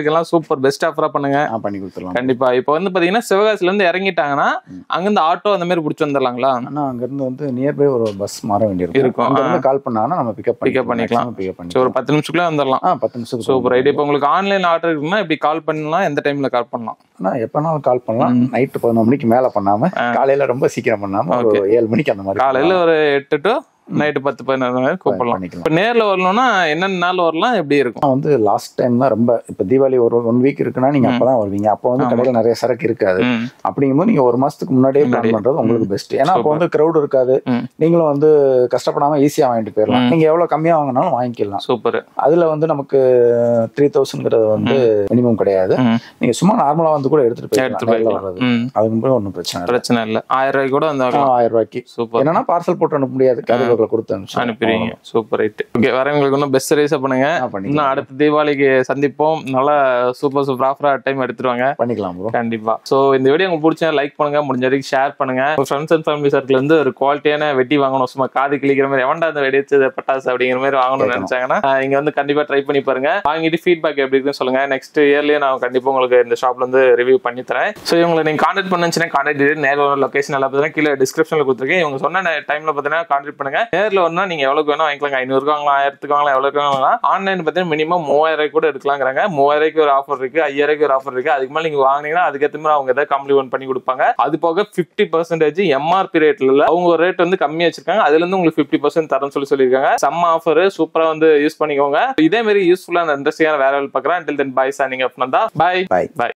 தீபாவளிக்கெல்லாம் சூப்பர் பெஸ்ட் ஆஃபரா பண்ணுங்க ஆ, பண்ணி கொடுத்துடலாம் கண்டிப்பா இப்போ வந்து பாத்தீங்கன்னா சிவகாசில இருந்து இறங்கிட்டாங்கன்னா அங்கிருந்து ஆட்டோ அந்த மாதிரி பிடிச்சி வந்துடலாங்களா ஆனா அங்க இருந்து வந்து நியர்பை ஒரு பஸ் மாற வேண்டியிருக்கும் இருக்கும், அங்க இருந்து கால் பண்ணாங்கன்னா நம்ம பிக்கப் Pick up பண்ணிக்கலாம். பிக்கப் சரி, பண்ணிக்கலாம் ஒரு பத்து நிமிஷத்துக்குள்ள வந்துடலாம் ஆ பத்து நிமிஷத்துக்கு சூப்பர் ரைட் இப்போ உங்களுக்கு ஆன்லைன் ஆர்டர் இருக்குன்னா இப்படி கால் பண்ணலாம் எந்த டைம்ல கால் பண்ணலாம் ஆனா எப்பனாலும் கால் பண்ணலாம் நைட்டு பதினொரு மணிக்கு மேல பண்ணாம காலையில ரொம்ப சீக்கிரம் பண்ணாம ஒரு ஏழு மணிக்கு அந்த மாதிரி காலையில ஒரு எட்டு டு நைட்டு பத்து பதினொரு மணி கூப்பிடலாம் பண்ணிக்கலாம் இப்போ நேர்ல வரணும்னா என்னென்ன நாள் வரலாம் எப்படி இருக்கும் நான் வந்து லாஸ்ட் டைம் தான் ரொம்ப இப்ப தீபாவளி ஒரு ஒன் வீக் இருக்குன்னா நீங்க அப்பதான் வருவீங்க அப்போ வந்து கடையில நிறைய சரக்கு இருக்காது ம். அப்படிங்கும்போது நீங்க ஒரு மாசத்துக்கு முன்னாடியே பிளான் பண்றது உங்களுக்கு பெஸ்ட் ஏன்னா அப்போ வந்து கிரௌட் இருக்காது ம். நீங்களும் வந்து கஷ்டப்படாம ஈஸியா வாங்கிட்டு போயிடலாம் நீங்க எவ்வளவு கம்மியா வாங்கினாலும் வாங்கிக்கலாம் சூப்பர் அதுல வந்து நமக்கு த்ரீ தௌசண்ட்ங்கிறது வந்து மினிமம் கிடையாது ம். நீங்க சும்மா நார்மலா வந்து கூட எடுத்துட்டு போயிடலாம் எடுத்துட்டு நேர்ல போய்க்கலாம் வர்றது ம் அதுக்கு மட்டும் ஒன்றும் பிரச்சனை இல்லை பிரச்சனை இல்ல ஆயிரம் ரூபாய்க்கு கூட வந்து ஆ, ஆயிரம் ரூபாய்க்கு சூப்பர் என்னன்னா பார்சல் போட்டு அனுப்ப முடியாது கேரியர்ல கொடுத்து அனுப்பிச்சு அனுப்பிடுவீங்க சூப்பர் ரைட் ஓகே வரவங்களுக்கு இன்னும் பெஸ்ட் ரைஸா பண்ணுங்க ஆ, பண்ணிக்கலாம் இன்னும் அடுத்த தீபாவளிக்கு சந்திப்போம் நல்லா சூப்பர் சூப்பர் ஆஃபரா டைம் எடுத்துருவாங்க பண்ணிக்கலாம் ப்ரோ கண்டிப்பா சோ இந்த வீடியோ உங்களுக்கு பிடிச்சா லைக் பண்ணுங்க முடிஞ்ச வரைக்கும் ஷேர் பண்ணுங்க ஃப்ரெண்ட்ஸ் அண்ட் ஃபேமிலி சர்க்கிள் இருந்து ஒரு குவாலிட்டியான வெட்டி வாங்கணும் சும்மா காது கிளிக்கிற மாதிரி எவன்டா அந்த வெடி வச்சது பட்டாசு அப்படிங்கிற மாதிரி வாங்கணும்னு நினைச்சாங்கன்னா ஆஹ் இங்க வந்து கண்டிப்பா ட்ரை பண்ணி பாருங்க வாங்கிட்டு ஃபீட்பேக் எப்படி இருக்குன்னு சொல்லுங்க நெக்ஸ்ட் இயர்லயே நான் கண்டிப்பா உங்களுக்கு இந்த ஷாப்ல இருந்து ரிவ்யூ பண்ணி தரேன் சோ இவங்களை நீங்க கான்டாக்ட் பண்ணுச்சுன்னா கான்டாக்ட் டீடைல் நேரில் லொகேஷன் எல்லாம் பார்த்தீங்கன்னா கீழே டிஸ்கிரிப்ஷன்ல கொடுத்துருக்கேன் இவங்க சொன்ன டைம்ல பார்த்தீங்கன்னா கான்டாக்ட் பண்ணுங்க நேரில் வரணும் நீங்க எவ்வளவுக்கு வேணும் வாங்கிக்கலாம் ஐநூறுக்கு வாங்கலாம் ஆயிரத்துக்கு வாங்கலாம் எவ்வளவுக்கு வாங்கலாம் ஆன்லைன் பார்த்தீங்கன்னா மினிமம் மூவாயிரம் ரூபாய்க்கு கூட எடுக்கலாங்கிறாங்க மூவாயிரம் ரூபாய்க்கு ஒரு ஆஃபர் இருக்கு ஐயாயிரம் ஒரு ஆஃபர் இருக்கு அதுக்கு மேல நீங்க வாங்குனீங்கன்னா அதுக்கேற்ற மாதிரி அவங்க ஏதாவது காம்ப்ளிமெண்ட் பண்ணி கொடுப்பாங்க அது போக ஃபிஃப்டி பர்சன்டேஜ் எம்ஆர்பி ரேட்ல அவங்க ரேட் வந்து கம்மியா வச்சிருக்காங்க அதுல இருந்து உங்களுக்கு ஃபிஃப்டி பர்சன்ட் தரேன்னு சொல்லி சொல்லியிருக்காங்க செம்ம ஆஃபர் சூப்பரா வந்து யூஸ் பண்ணிக்கோங்க இதே மாதிரி யூஸ்ஃபுல்லா அந்த இண்டஸ்ட்ரியான வேற பார்க்குறேன் டில் தென் பாய் சார் நீங்க அப்படின்னா பாய் பாய் பாய்